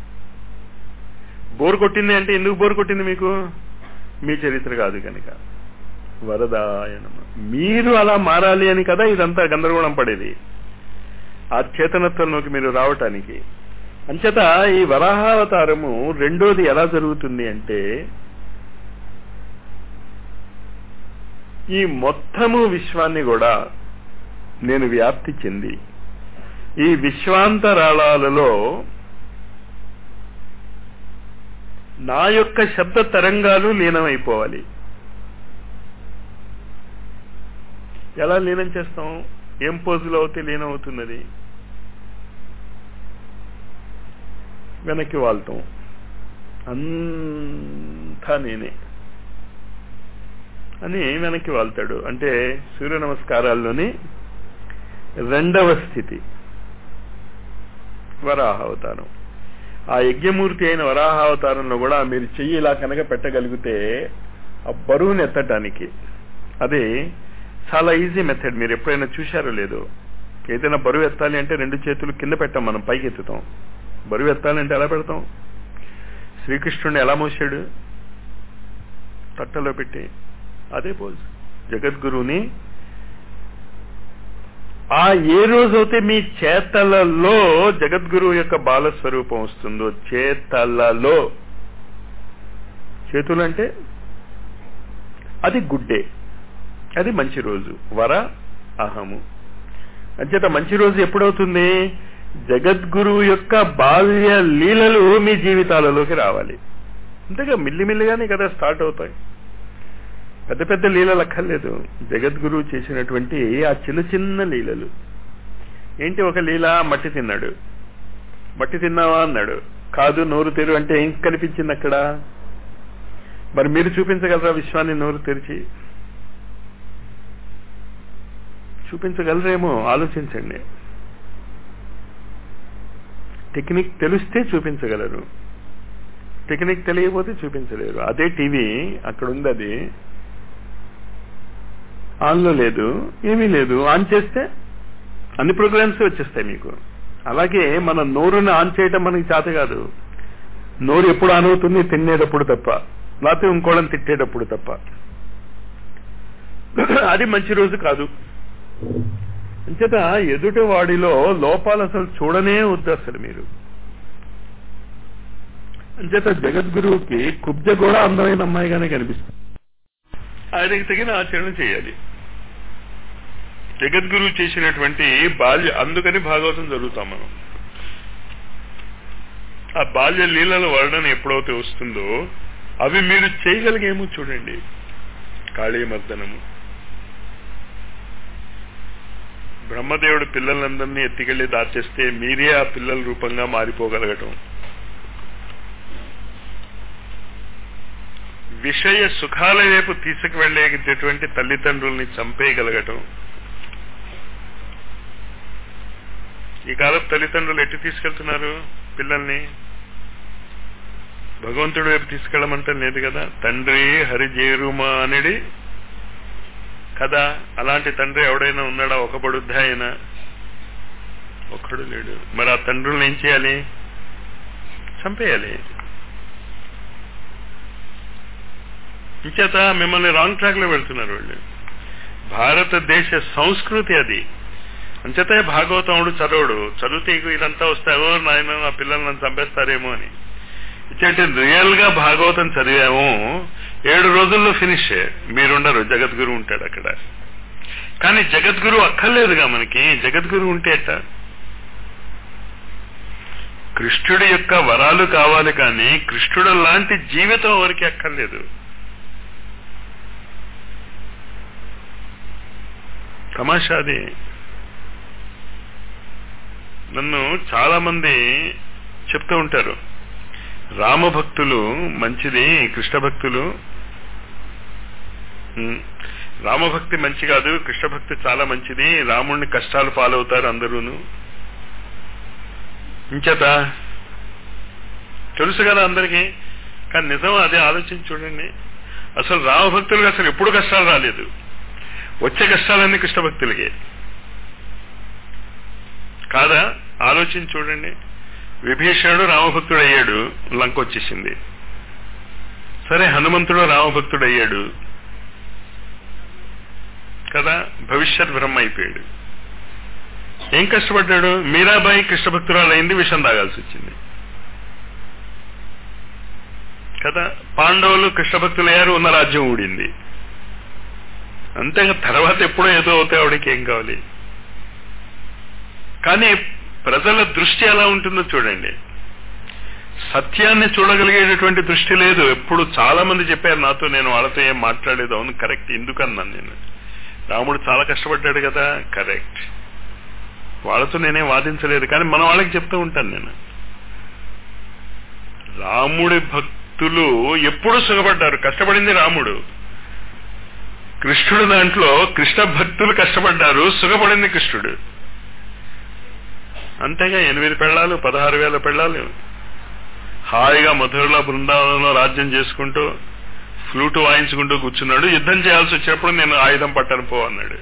బోర్ కొట్టింది అంటే ఎందుకు బోర్ కొట్టింది మీకు మీ చరిత్ర కాదు కనుక వరదాయనమ మీరు అలా మారాలి అని కదా ఇదంతా గందరగోళం పడేది ఆ చేతనత్వంలోకి మీరు రావటానికి అంచేత ఈ వరాహావతారము రెండోది ఎలా జరుగుతుంది అంటే ఈ మొత్తము విశ్వాన్ని కూడా నేను వ్యాప్తి చెంది ఈ విశ్వాంతరాళాలలో నా యొక్క శబ్ద తరంగాలు లీనమైపోవాలి ఎలా లీనం చేస్తాం ఏం పోజులో అవుతే లీనం అవుతున్నది వెనక్కి వాళ్తాం అంతా నేనే అని వెనక్కి వాళ్తాడు అంటే సూర్య నమస్కారాల్లోని రెండవ స్థితి వరాహావతారం ఆ యజ్ఞమూర్తి అయిన వరాహావతారంలో కూడా మీరు చెయ్యి ఇలా కనుక పెట్టగలిగితే ఆ బరువుని ఎత్తటానికి అది చాలా ఈజీ మెథడ్ మీరు ఎప్పుడైనా చూశారో లేదో ఏదైనా బరువు ఎత్తాలి అంటే రెండు చేతులు కింద పెట్టాం మనం పైకి ఎత్తుతాం బరువు ఎత్తాలంటే ఎలా పెడతాం శ్రీకృష్ణుడిని ఎలా మోసాడు తట్టలో పెట్టి అదే పోజ్ జగద్గురుని ఆ ఏ రోజైతే మీ చేతలలో జగద్గురువు యొక్క బాలస్వరూపం వస్తుందో చేతలలో చేతులు అంటే అది గుడ్ డే అది మంచి రోజు వర అహము అంచేత మంచి రోజు ఎప్పుడవుతుంది జగద్గురువు యొక్క బాల్య లీలలు మీ జీవితాలలోకి రావాలి అంతేగా మిల్లిమిల్లిగానే కదా స్టార్ట్ అవుతాయి పెద్ద పెద్ద లీలలు అక్కర్లేదు జగద్గురువు చేసినటువంటి ఆ చిన్న చిన్న లీలలు ఏంటి ఒక లీల మట్టి తిన్నాడు మట్టి తిన్నావా అన్నాడు కాదు నోరు తెరు అంటే ఏం కనిపించింది అక్కడ మరి మీరు చూపించగలరా విశ్వాన్ని నోరు తెరిచి చూపించగలరేమో ఆలోచించండి టెక్నిక్ తెలిస్తే చూపించగలరు టెక్నిక్ తెలియకపోతే చూపించలేరు అదే టీవీ అక్కడ ఉంది అది ఆన్లో లేదు ఏమీ లేదు ఆన్ చేస్తే అన్ని ప్రోగ్రామ్స్ వచ్చేస్తాయి మీకు అలాగే మన నోరుని ఆన్ చేయటం మనకి చేత కాదు నోరు ఎప్పుడు ఆన్ అవుతుంది తినేటప్పుడు తప్ప లేకపోతే ఇంకోళ్ళని తిట్టేటప్పుడు తప్ప అది మంచి రోజు కాదు అంచేత ఎదుటి వాడిలో లోపాలు అసలు చూడనే వద్దు అసలు మీరు అంచేత జగద్గురువుకి కుబ్జ కూడా అందమైన అమ్మాయిగానే కనిపిస్తుంది ఆయనకి తగిన ఆచరణ చేయాలి జగద్గురువు చేసినటువంటి బాల్య అందుకని భాగవతం జరుగుతాం మనం ఆ బాల్య లీలల వర్ణన ఎప్పుడైతే వస్తుందో అవి మీరు చేయగలిగేమో చూడండి కాళీమర్దనము బ్రహ్మదేవుడు పిల్లలందరినీ ఎత్తికెళ్లి దాచేస్తే మీరే ఆ పిల్లల రూపంగా మారిపోగలగటం విషయ సుఖాల వైపు తీసుకువెళ్లేటటువంటి తల్లిదండ్రుల్ని చంపేయగలగటం ఈ కాలపు తల్లిదండ్రులు ఎట్టి తీసుకెళ్తున్నారు పిల్లల్ని భగవంతుడి వైపు తీసుకెళ్ళమంటే లేదు కదా తండ్రి హరిజేరుమా అనేది కదా అలాంటి తండ్రి ఎవడైనా ఉన్నాడా ఒక బడుద్ధ అయినా ఒక్కడు లేడు మరి ఆ తండ్రుల్ని ఏం చేయాలి చంపేయాలి ఇంచేత మిమ్మల్ని రాంగ్ ట్రాక్ లో వెళ్తున్నారు వాళ్ళు భారతదేశ సంస్కృతి అది అంచేత భాగవతముడు చదవడు చదివితే ఇక ఇదంతా వస్తాయో నాయన నా పిల్లలు నన్ను చంపేస్తారేమో అని ఇచ్చేంటి రియల్ గా భాగవతం చదివాము ఏడు రోజుల్లో ఫినిష్ మీరుండరు జగద్గురు ఉంటాడు అక్కడ కానీ జగద్గురు అక్కర్లేదుగా మనకి జగద్గురు ఉంటే ఎట్ట కృష్ణుడి యొక్క వరాలు కావాలి కానీ కృష్ణుడు లాంటి జీవితం ఎవరికి అక్కర్లేదు తమాషాది నన్ను చాలా మంది చెప్తూ ఉంటారు రామభక్తులు మంచిది కృష్ణ భక్తులు ఉమ్, రామభక్తి మంచి కాదు కృష్ణ భక్తి చాలా మంచిది రాముడిని కష్టాలు పాలవుతారు అందరూను ఇంచేత తెలుసు కదా అందరికీ కానీ నిజం అదే ఆలోచించి చూడండి అసలు రామభక్తులకు అసలు ఎప్పుడు కష్టాలు రాలేదు వచ్చే కష్టాలన్నీ కృష్ణ భక్తులకే కాదా ఆలోచించి చూడండి విభీషణుడు రామభక్తుడు అయ్యాడు లంక వచ్చేసింది సరే హనుమంతుడు రామభక్తుడు అయ్యాడు కదా భవిష్యత్ బ్రహ్మ అయిపోయాడు ఏం కష్టపడ్డాడు మీరాబాయి కృష్ణ భక్తురాలు అయింది విషం తాగాల్సి వచ్చింది కదా పాండవులు కృష్ణ భక్తులు అయ్యారు ఉన్న రాజ్యం ఊడింది అంతేగా తర్వాత ఎప్పుడో ఏదో అవుతాయి ఆవిడకి ఏం కావాలి కానీ ప్రజల దృష్టి ఎలా ఉంటుందో చూడండి సత్యాన్ని చూడగలిగేటటువంటి దృష్టి లేదు ఎప్పుడు చాలా మంది చెప్పారు నాతో నేను వాళ్ళతో ఏం మాట్లాడలేదు అవును కరెక్ట్ ఎందుకన్నాను నేను రాముడు చాలా కష్టపడ్డాడు కదా కరెక్ట్ వాళ్ళతో నేనేం వాదించలేదు కానీ మన వాళ్ళకి చెప్తూ ఉంటాను నేను రాముడి భక్తులు ఎప్పుడు సుఖపడ్డారు కష్టపడింది రాముడు కృష్ణుడు దాంట్లో కృష్ణ భక్తులు కష్టపడ్డారు సుఖపడింది కృష్ణుడు అంతేగా ఎనిమిది పెళ్ళాలు పదహారు వేల పెళ్ళాలు హాయిగా మధురలో బృందావనంలో రాజ్యం చేసుకుంటూ ఫ్లూటు వాయించుకుంటూ కూర్చున్నాడు యుద్ధం చేయాల్సి వచ్చినప్పుడు నేను ఆయుధం పట్టను పో అన్నాడు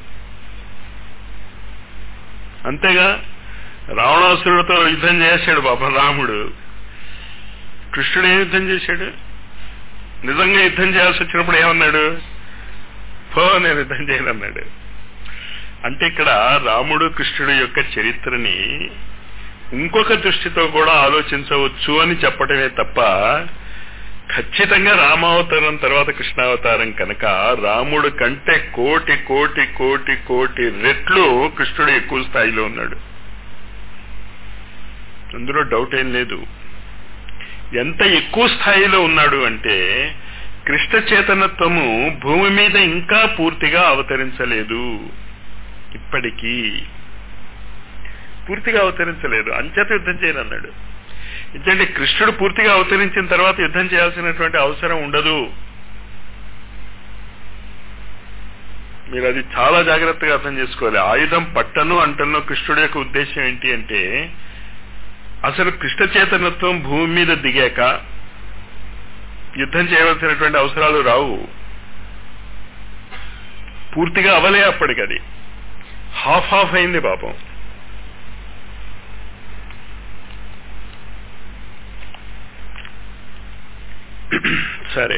అంతేగా రావణాసురుడితో యుద్ధం చేశాడు పాపం రాముడు కృష్ణుడు ఏం యుద్ధం చేశాడు నిజంగా యుద్ధం చేయాల్సి వచ్చినప్పుడు ఏమన్నాడు పో నేను యుద్ధం చేయనన్నాడు అంటే ఇక్కడ రాముడు కృష్ణుడు యొక్క చరిత్రని ఇంకొక దృష్టితో కూడా ఆలోచించవచ్చు అని చెప్పటమే తప్ప ఖచ్చితంగా రామావతారం తర్వాత కృష్ణావతారం కనుక రాముడు కంటే కోటి కోటి కోటి కోటి రెట్లు కృష్ణుడు ఎక్కువ స్థాయిలో ఉన్నాడు అందులో డౌట్ ఏం లేదు ఎంత ఎక్కువ స్థాయిలో ఉన్నాడు అంటే కృష్ణ చేతనత్వము భూమి మీద ఇంకా పూర్తిగా అవతరించలేదు ఇప్పటికీ పూర్తిగా అవతరించలేదు అంచేత యుద్ధం చేయనన్నాడు ఎందుకంటే కృష్ణుడు పూర్తిగా అవతరించిన తర్వాత యుద్ధం చేయాల్సినటువంటి అవసరం ఉండదు మీరు అది చాలా జాగ్రత్తగా అర్థం చేసుకోవాలి ఆయుధం పట్టను అంటల్లో కృష్ణుడి యొక్క ఉద్దేశం ఏంటి అంటే అసలు కృష్ణ చేతనత్వం భూమి మీద దిగాక యుద్ధం చేయవలసినటువంటి అవసరాలు రావు పూర్తిగా అవలే అప్పటికది హాఫ్ హాఫ్ అయింది పాపం సరే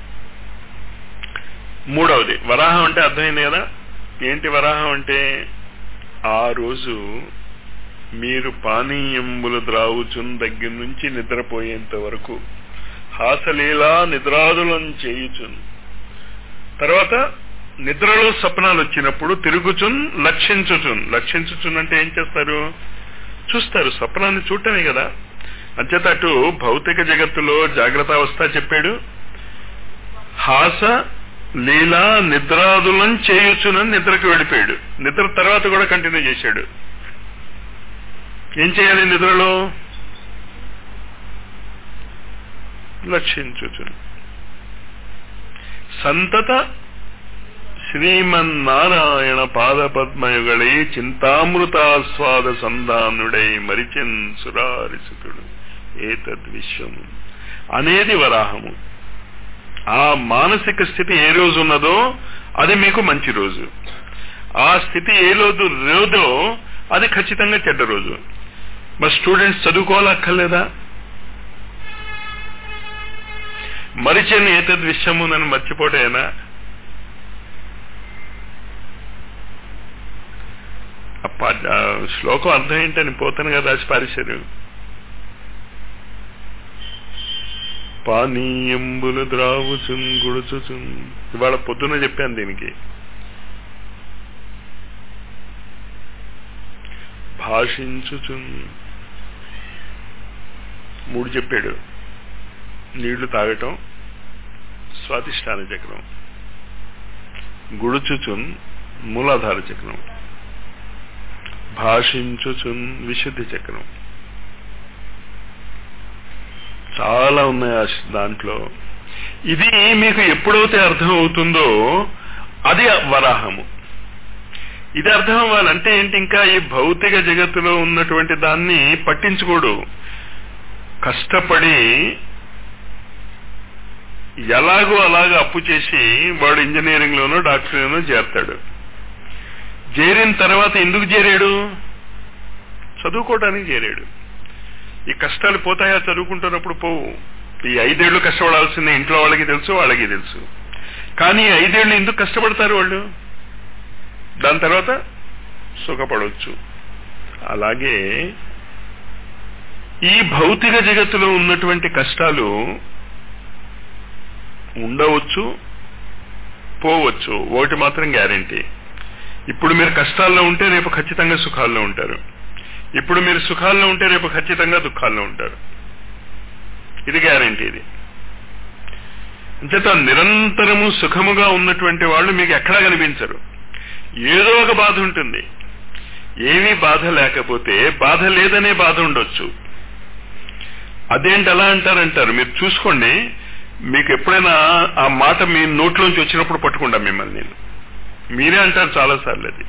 మూడవది వరాహం అంటే అర్థమైంది కదా ఏంటి వరాహం అంటే ఆ రోజు మీరు పానీయంబులు ద్రావుచున్ దగ్గర నుంచి నిద్రపోయేంత వరకు హాసలీలా నిద్రాదులను చేయుచున్ తర్వాత నిద్రలో స్వప్నాలు వచ్చినప్పుడు తిరుగుచున్ లక్షించుచున్ లక్షించుచున్ అంటే ఏం చేస్తారు చూస్తారు స్వప్నాన్ని చూడటమే కదా అంచేత అటు భౌతిక జగత్తులో జాగ్రత్త అవస్థ చెప్పాడు హాస లీలా నిద్రాదులను చేయుచునని నిద్రకు వెళ్ళిపోయాడు నిద్ర తర్వాత కూడా కంటిన్యూ చేశాడు ఏం చేయాలి నిద్రలో లక్షించుచు సంతత శ్రీమన్నారాయణ పాదపద్మయుగళై చింతామృతాస్వాద సంధానుడై మరిచిన్ సురారిసుతుడు ఏతద్ విశ్వము అనేది వరాహము ఆ మానసిక స్థితి ఏ రోజు ఉన్నదో అది మీకు మంచి రోజు ఆ స్థితి ఏ రోజు రోజో అది ఖచ్చితంగా చెడ్డ రోజు మరి స్టూడెంట్స్ చదువుకోవాలక్కర్లేదా మరిచని ఏతద్ విషయము నన్ను మర్చిపోటేనా శ్లోకం అర్థం ఏంటని పోతాను కదా రాసి పారేశారు పానీయంబులు ద్రావుచున్ గుడుచుచున్ ఇవాళ పొద్దున చెప్పాను దీనికి భాషించుచున్ మూడు చెప్పాడు నీళ్లు తాగటం స్వాతిష్టాన చక్రం గుడుచుచున్ మూలాధార చక్రం భాషించుచున్ విశుద్ధి చక్రం చాలా ఉన్నాయి ఆ దాంట్లో ఇది మీకు ఎప్పుడైతే అర్థం అవుతుందో అది వరాహము ఇది అర్థం అవ్వాలంటే ఏంటి ఇంకా ఈ భౌతిక జగత్తులో ఉన్నటువంటి దాన్ని పట్టించుకోడు కష్టపడి ఎలాగో అలాగ అప్పు చేసి వాడు ఇంజనీరింగ్ లోనో డాక్టర్లోనో చేరతాడు చేరిన తర్వాత ఎందుకు చేరాడు చదువుకోవడానికి చేరాడు ఈ కష్టాలు పోతాయా చదువుకుంటున్నప్పుడు పోవు ఈ ఐదేళ్లు కష్టపడాల్సిందే ఇంట్లో వాళ్ళకి తెలుసు వాళ్ళకి తెలుసు కానీ ఈ ఐదేళ్లు ఎందుకు కష్టపడతారు వాళ్ళు దాని తర్వాత సుఖపడవచ్చు అలాగే ఈ భౌతిక జగత్తులో ఉన్నటువంటి కష్టాలు ఉండవచ్చు పోవచ్చు ఒకటి మాత్రం గ్యారంటీ ఇప్పుడు మీరు కష్టాల్లో ఉంటే రేపు ఖచ్చితంగా సుఖాల్లో ఉంటారు ఇప్పుడు మీరు సుఖాల్లో ఉంటే రేపు ఖచ్చితంగా దుఃఖాల్లో ఉంటారు ఇది గ్యారంటీ ఇది అంచేత నిరంతరము సుఖముగా ఉన్నటువంటి వాళ్ళు మీకు ఎక్కడా కనిపించరు ఏదో ఒక బాధ ఉంటుంది ఏమీ బాధ లేకపోతే బాధ లేదనే బాధ ఉండొచ్చు అదేంటి అలా అంటారంటారు మీరు చూసుకోండి మీకు ఎప్పుడైనా ఆ మాట మీ నోట్లోంచి వచ్చినప్పుడు పట్టుకుంటా మిమ్మల్ని నేను మీరే అంటారు చాలాసార్లు అది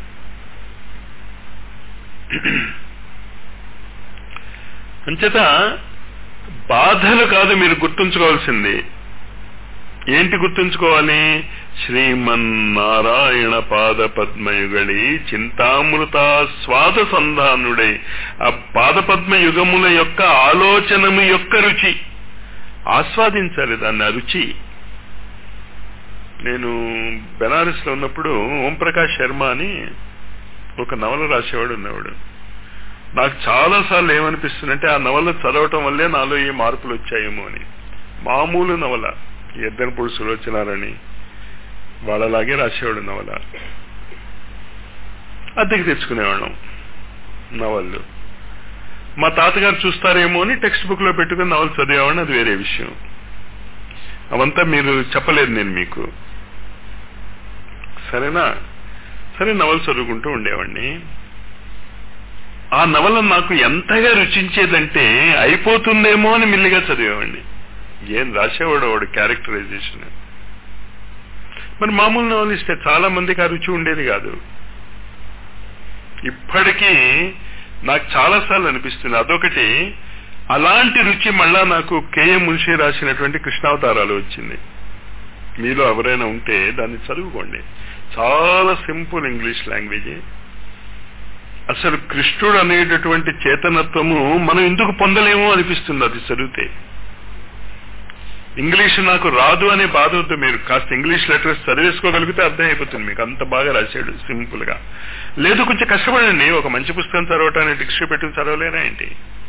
అంచేత బాధలు కాదు మీరు గుర్తుంచుకోవాల్సింది ఏంటి గుర్తుంచుకోవాలి శ్రీమన్నారాయణ పాద పద్మయుగళి చింతామృత స్వాద సంధానుడై ఆ పాద పద్మయుగముల యొక్క ఆలోచనము యొక్క రుచి ఆస్వాదించాలి దాన్ని ఆ రుచి నేను బెనారస్ లో ఉన్నప్పుడు ఓంప్రకాష్ శర్మ అని ఒక నవల రాసేవాడు ఉన్నవాడు నాకు చాలా సార్లు ఏమనిపిస్తుందంటే ఆ నవల చదవటం వల్లే నాలో ఏ మార్పులు వచ్చాయేమో అని మామూలు నవల ఎద్దనపూడి సులోచనారని వాళ్ళలాగే రాసేవాడు నవల అద్దెకి తెచ్చుకునేవాళ్ళం నవళ్ళు మా తాతగారు చూస్తారేమో అని టెక్స్ట్ బుక్ లో పెట్టుకుని నవలు చదివేవాడిని అది వేరే విషయం అవంతా మీరు చెప్పలేదు నేను మీకు సరేనా సరే నవలు చదువుకుంటూ ఉండేవాడిని ఆ నవల నాకు ఎంతగా రుచించేదంటే అయిపోతుందేమో అని మిల్లిగా చదివేవాడిని ఏం రాసేవాడు వాడు క్యారెక్టరైజేషన్ మరి మామూలు నవలిస్తే చాలా మందికి ఆ రుచి ఉండేది కాదు ఇప్పటికీ నాకు చాలాసార్లు అనిపిస్తుంది అదొకటి అలాంటి రుచి మళ్ళా నాకు కేఎం మున్షి రాసినటువంటి కృష్ణావతారాలు వచ్చింది మీలో ఎవరైనా ఉంటే దాన్ని చదువుకోండి చాలా సింపుల్ ఇంగ్లీష్ లాంగ్వేజ్ అసలు కృష్ణుడు అనేటటువంటి చేతనత్వము మనం ఎందుకు పొందలేమో అనిపిస్తుంది అది చదివితే ఇంగ్లీష్ నాకు రాదు అనే బాధ వద్దు మీరు కాస్త ఇంగ్లీష్ లెటర్స్ చదివేసుకోగలిగితే అర్థం అయిపోతుంది మీకు అంత బాగా రాశాడు సింపుల్ గా లేదు కొంచెం కష్టపడండి ఒక మంచి పుస్తకం చదవటానికి డిక్ష పెట్టుకుని చదవలేనా ఏంటి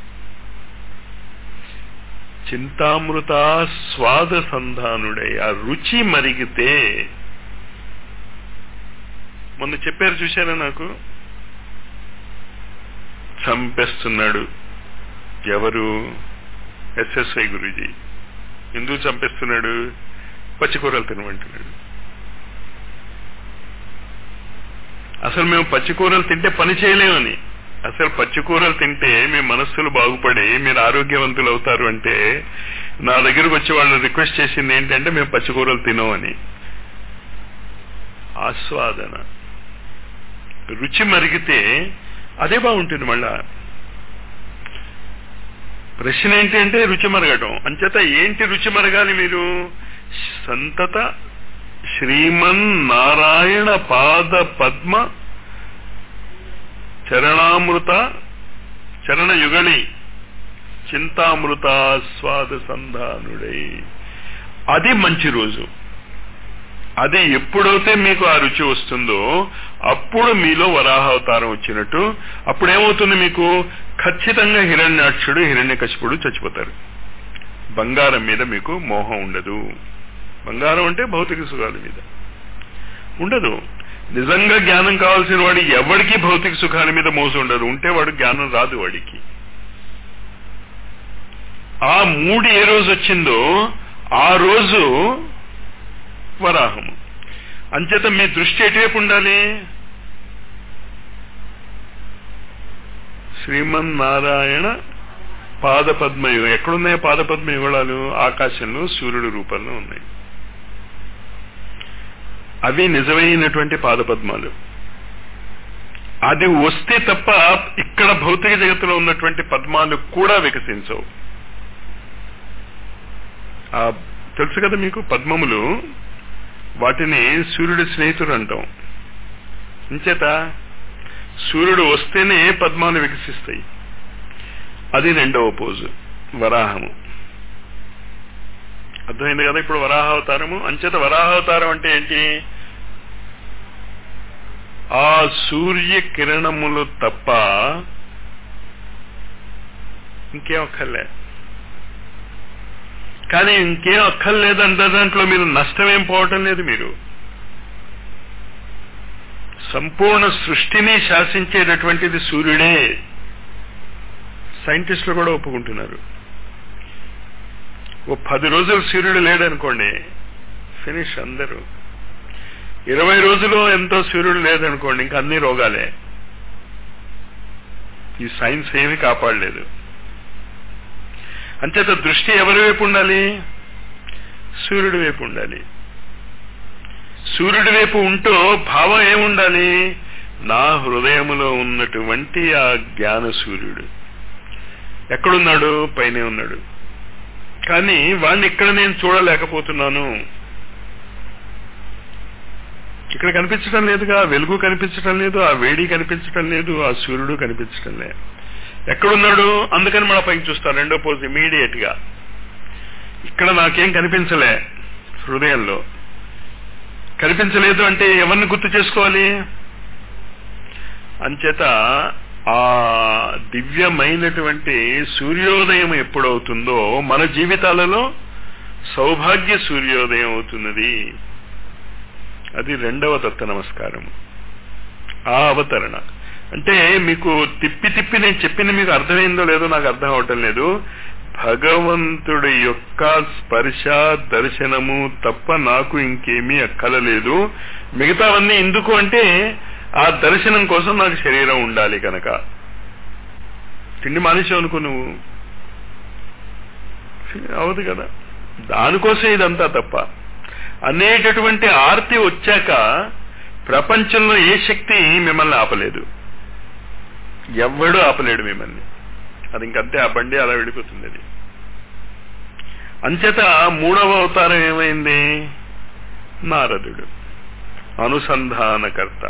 చింతామృత స్వాద సంధానుడై ఆ రుచి మరిగితే మొన్న చెప్పారు చూశారా నాకు చంపేస్తున్నాడు ఎవరు ఎస్ఎస్ఐ గురుజీ ఎందుకు చంపేస్తున్నాడు పచ్చికూరలు తినమంటున్నాడు అసలు మేము పచ్చికూరలు తింటే పని చేయలేమని అసలు పచ్చికూరలు తింటే మీ మనస్సులు బాగుపడి మీరు ఆరోగ్యవంతులు అవుతారు అంటే నా దగ్గరకు వచ్చి వాళ్ళు రిక్వెస్ట్ చేసింది ఏంటంటే మేము పచ్చికూరలు తినమని ఆస్వాదన రుచి మరిగితే అదే బాగుంటుంది మళ్ళా ప్రశ్న ఏంటి అంటే రుచి మరగటం అంచేత ఏంటి రుచి మరగాలి మీరు సంతత శ్రీమన్ నారాయణ పాద పద్మ చరణామృత చరణ యుగళి చింతామృత స్వాద సంధానుడై అది మంచి రోజు అది ఎప్పుడైతే మీకు ఆ రుచి వస్తుందో అప్పుడు మీలో వరాహావతారం వచ్చినట్టు అప్పుడు ఏమవుతుంది మీకు ఖచ్చితంగా హిరణ్యాక్షుడు హిరణ్యకశిపుడు చచ్చిపోతారు బంగారం మీద మీకు మోహం ఉండదు బంగారం అంటే భౌతిక సుఖాల మీద ఉండదు నిజంగా జ్ఞానం కావాల్సిన వాడి ఎవడికి భౌతిక సుఖాల మీద మోసం ఉండదు ఉంటే వాడు జ్ఞానం రాదు వాడికి ఆ మూడు ఏ రోజు వచ్చిందో ఆ రోజు వరాహము అంచేత మీ దృష్టి ఎటువైపు ఉండాలి శ్రీమన్నారాయణ పాదపద్మ యుగం ఎక్కడున్నాయి పాదపద్మ యుగళాలు ఆకాశంలో సూర్యుడి రూపంలో ఉన్నాయి అవి నిజమైనటువంటి పాదపద్మాలు అది వస్తే తప్ప ఇక్కడ భౌతిక జగత్తులో ఉన్నటువంటి పద్మాలు కూడా వికసించవు ఆ తెలుసు కదా మీకు పద్మములు వాటిని సూర్యుడి స్నేహితుడు అంటాం ఇంచేత సూర్యుడు వస్తేనే పద్మాలు వికసిస్తాయి అది రెండవ పోజు వరాహము అర్థమైంది కదా ఇప్పుడు వరాహావతారము అంచేత వరాహావతారం అంటే ఏంటి ఆ సూర్య కిరణములు తప్ప ఇంకేం అక్కర్లే కానీ ఇంకేం అక్కర్లేదంటే దాంట్లో మీరు నష్టమేం పోవటం లేదు మీరు సంపూర్ణ సృష్టిని శాసించేటటువంటిది సూర్యుడే సైంటిస్టులు కూడా ఒప్పుకుంటున్నారు ఓ పది రోజులు సూర్యుడు లేడనుకోండి ఫినిష్ అందరూ ఇరవై రోజులు ఎంతో సూర్యుడు లేదనుకోండి ఇంకా అన్ని రోగాలే ఈ సైన్స్ ఏమీ కాపాడలేదు అంచేత దృష్టి ఎవరి వైపు ఉండాలి సూర్యుడి వైపు ఉండాలి సూర్యుడి వైపు ఉంటూ భావం ఏముండాలి నా హృదయములో ఉన్నటువంటి ఆ జ్ఞాన సూర్యుడు ఎక్కడున్నాడు పైనే ఉన్నాడు కానీ వాడిని ఇక్కడ నేను చూడలేకపోతున్నాను ఇక్కడ కనిపించడం లేదుగా వెలుగు కనిపించడం లేదు ఆ వేడి కనిపించడం లేదు ఆ సూర్యుడు కనిపించడం లేదు ఎక్కడున్నాడు అందుకని మన పైకి చూస్తాను రెండో పోజ్ ఇమీడియట్ గా ఇక్కడ నాకేం కనిపించలే హృదయంలో కనిపించలేదు అంటే ఎవరిని గుర్తు చేసుకోవాలి అంచేత ఆ దివ్యమైనటువంటి సూర్యోదయం ఎప్పుడవుతుందో మన జీవితాలలో సౌభాగ్య సూర్యోదయం అవుతున్నది అది రెండవ దత్త నమస్కారం ఆ అవతరణ అంటే మీకు తిప్పి తిప్పి నేను చెప్పింది మీకు అర్థమైందో లేదో నాకు అర్థం అవటం లేదు భగవంతుడి యొక్క స్పర్శ దర్శనము తప్ప నాకు ఇంకేమీ అక్కలలేదు మిగతావన్నీ ఎందుకు అంటే ఆ దర్శనం కోసం నాకు శరీరం ఉండాలి కనుక తిండి మానేసావు అనుకో నువ్వు అవదు కదా దానికోసం ఇదంతా తప్ప అనేటటువంటి ఆర్తి వచ్చాక ప్రపంచంలో ఏ శక్తి మిమ్మల్ని ఆపలేదు ఎవ్వడూ ఆపలేడు మిమ్మల్ని అది ఇంకంతే ఆ బండి అలా వెళ్ళిపోతుంది అది అంచేత మూడవ అవతారం ఏమైంది నారదుడు అనుసంధానకర్త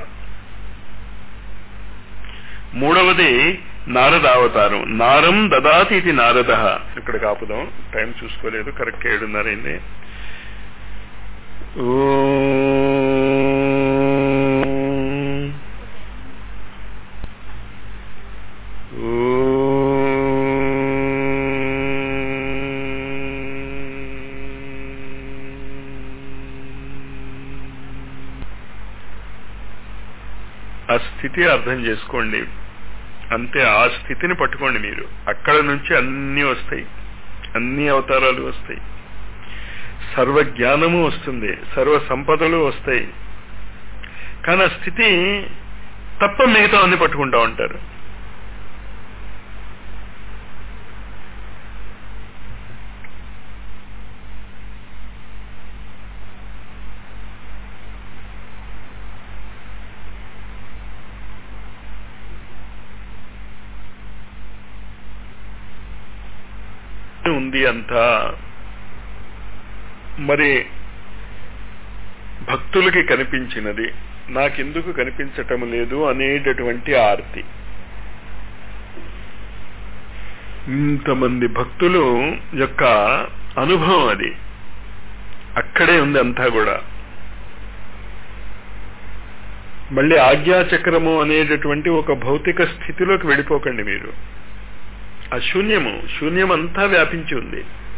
మూడవది నారద అవతారం నారం దదాతి ఇది నారద ఇక్కడ కాపుదాం టైం చూసుకోలేదు కరెక్ట్ ఏడున్నర అయింది ఆ స్థితి అర్థం చేసుకోండి అంతే ఆ స్థితిని పట్టుకోండి మీరు అక్కడ నుంచి అన్ని వస్తాయి అన్ని అవతారాలు వస్తాయి సర్వ జ్ఞానము వస్తుంది సర్వ సంపదలు వస్తాయి కానీ ఆ స్థితి తప్ప మిగతా అన్ని పట్టుకుంటా ఉంటారు ఉంది అంతా మరి భక్తులకి కనిపించినది నాకెందుకు కనిపించటం లేదు అనేటటువంటి ఆర్తి ఇంతమంది భక్తులు యొక్క అనుభవం అది అక్కడే ఉంది అంతా కూడా మళ్ళీ ఆజ్ఞాచక్రము అనేటటువంటి ఒక భౌతిక స్థితిలోకి వెళ్ళిపోకండి మీరు ఆ శూన్యము శూన్యం అంతా వ్యాపించి ఉంది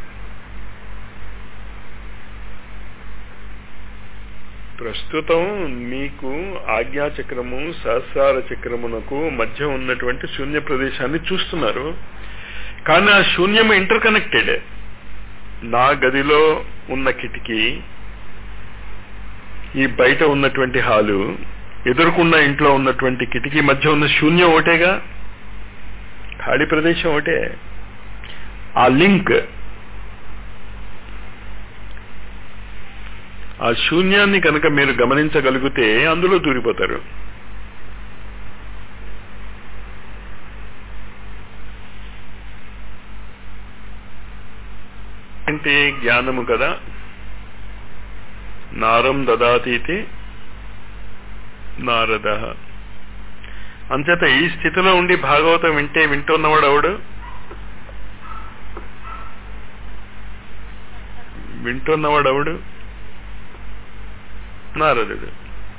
ప్రస్తుతం మీకు ఆజ్ఞాచక్రము సహస్రార చక్రమునకు మధ్య ఉన్నటువంటి శూన్య ప్రదేశాన్ని చూస్తున్నారు కానీ ఆ శూన్యము ఇంటర్ కనెక్టెడ్ నా గదిలో ఉన్న కిటికీ ఈ బయట ఉన్నటువంటి హాలు ఎదురుకున్న ఇంట్లో ఉన్నటువంటి కిటికీ మధ్య ఉన్న శూన్యం ఒకటేగా ఖాళీ ప్రదేశం ఒకటే ఆ లింక్ ఆ శూన్యాన్ని కనుక మీరు గమనించగలిగితే అందులో దూరిపోతారు అంటే జ్ఞానము కదా నారం దదాతీతి నారద అంచేత ఈ స్థితిలో ఉండి భాగవతం వింటే వింటున్నవాడు ఎవడు వింటున్నవాడు ఎవడు నారదుడు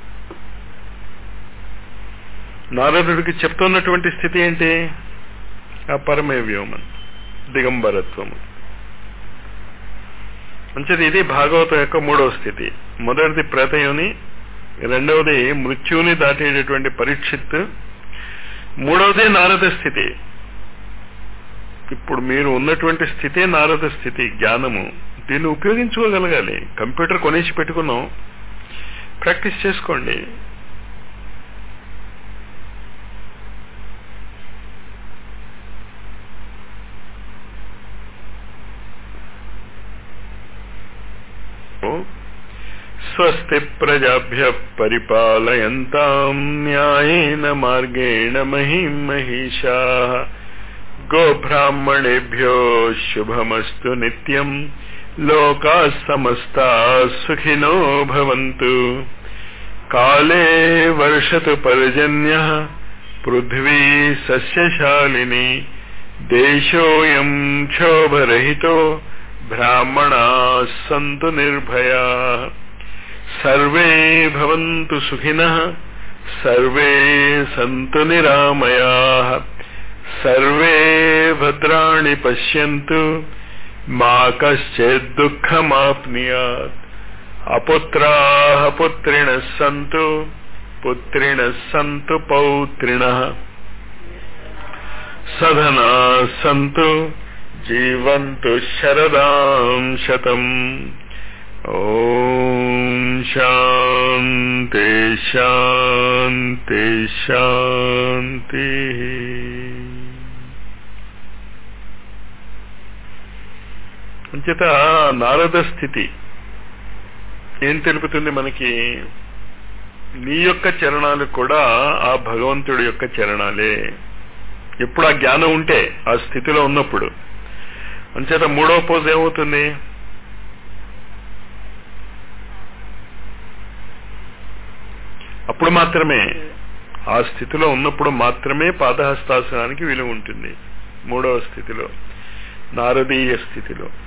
నారదుడికి చెప్తున్నటువంటి స్థితి ఏంటి ఆ పరమే వ్యోమన్ దిగంబరత్వము అంచేది ఇది భాగవతం యొక్క మూడవ స్థితి మొదటిది ప్రేతయోని రెండవది మృత్యుని దాటేటటువంటి పరీక్షిత్ మూడవది నారద స్థితి ఇప్పుడు మీరు ఉన్నటువంటి స్థితే నారద స్థితి జ్ఞానము దీన్ని ఉపయోగించుకోగలగాలి కంప్యూటర్ కొనేసి పెట్టుకున్నాం ప్రాక్టీస్ చేసుకోండి స్వస్తి ప్రజాభ్య పరిపాలయంతాం న్యాయేన మార్గేణ మహిం మహిషా గోబ్రాహ్మణేభ్యో శుభమస్తు నిత్యం లోకా సమస్తా సుఖినో భవంతు కాలే వర్షతు పర్జన్య పృథ్వీ సస్యశాలిని దేశోయం క్షోభరహితో బ్రాహ్మణా సంతు నిర్భయా సర్వే భవంతు సుఖినః సర్వే సంతు నిరామయా సర్వే భద్రాణి పశ్యంతు మా కశ్చిద్ దుఃఖమాప్నుయాత్ అపుత్రాः పుత్రిణः సంతు పుత్రిణः సంతు పౌత్రిణः సధనా సంతు జీవంతు శరదాం శతం ఓం శాంతి శాంతి శాంతి అంచేత నారద స్థితి ఏం తెలుపుతుంది మనకి నీ యొక్క చరణాలు కూడా ఆ భగవంతుడి యొక్క చరణాలే ఎప్పుడు ఆ జ్ఞానం ఉంటే ఆ స్థితిలో ఉన్నప్పుడు అంచేత మూడో పోజ్ ఏమవుతుంది అప్పుడు మాత్రమే ఆ స్థితిలో ఉన్నప్పుడు మాత్రమే పాదహస్తాసనానికి విలువ ఉంటుంది మూడవ స్థితిలో నారదీయ స్థితిలో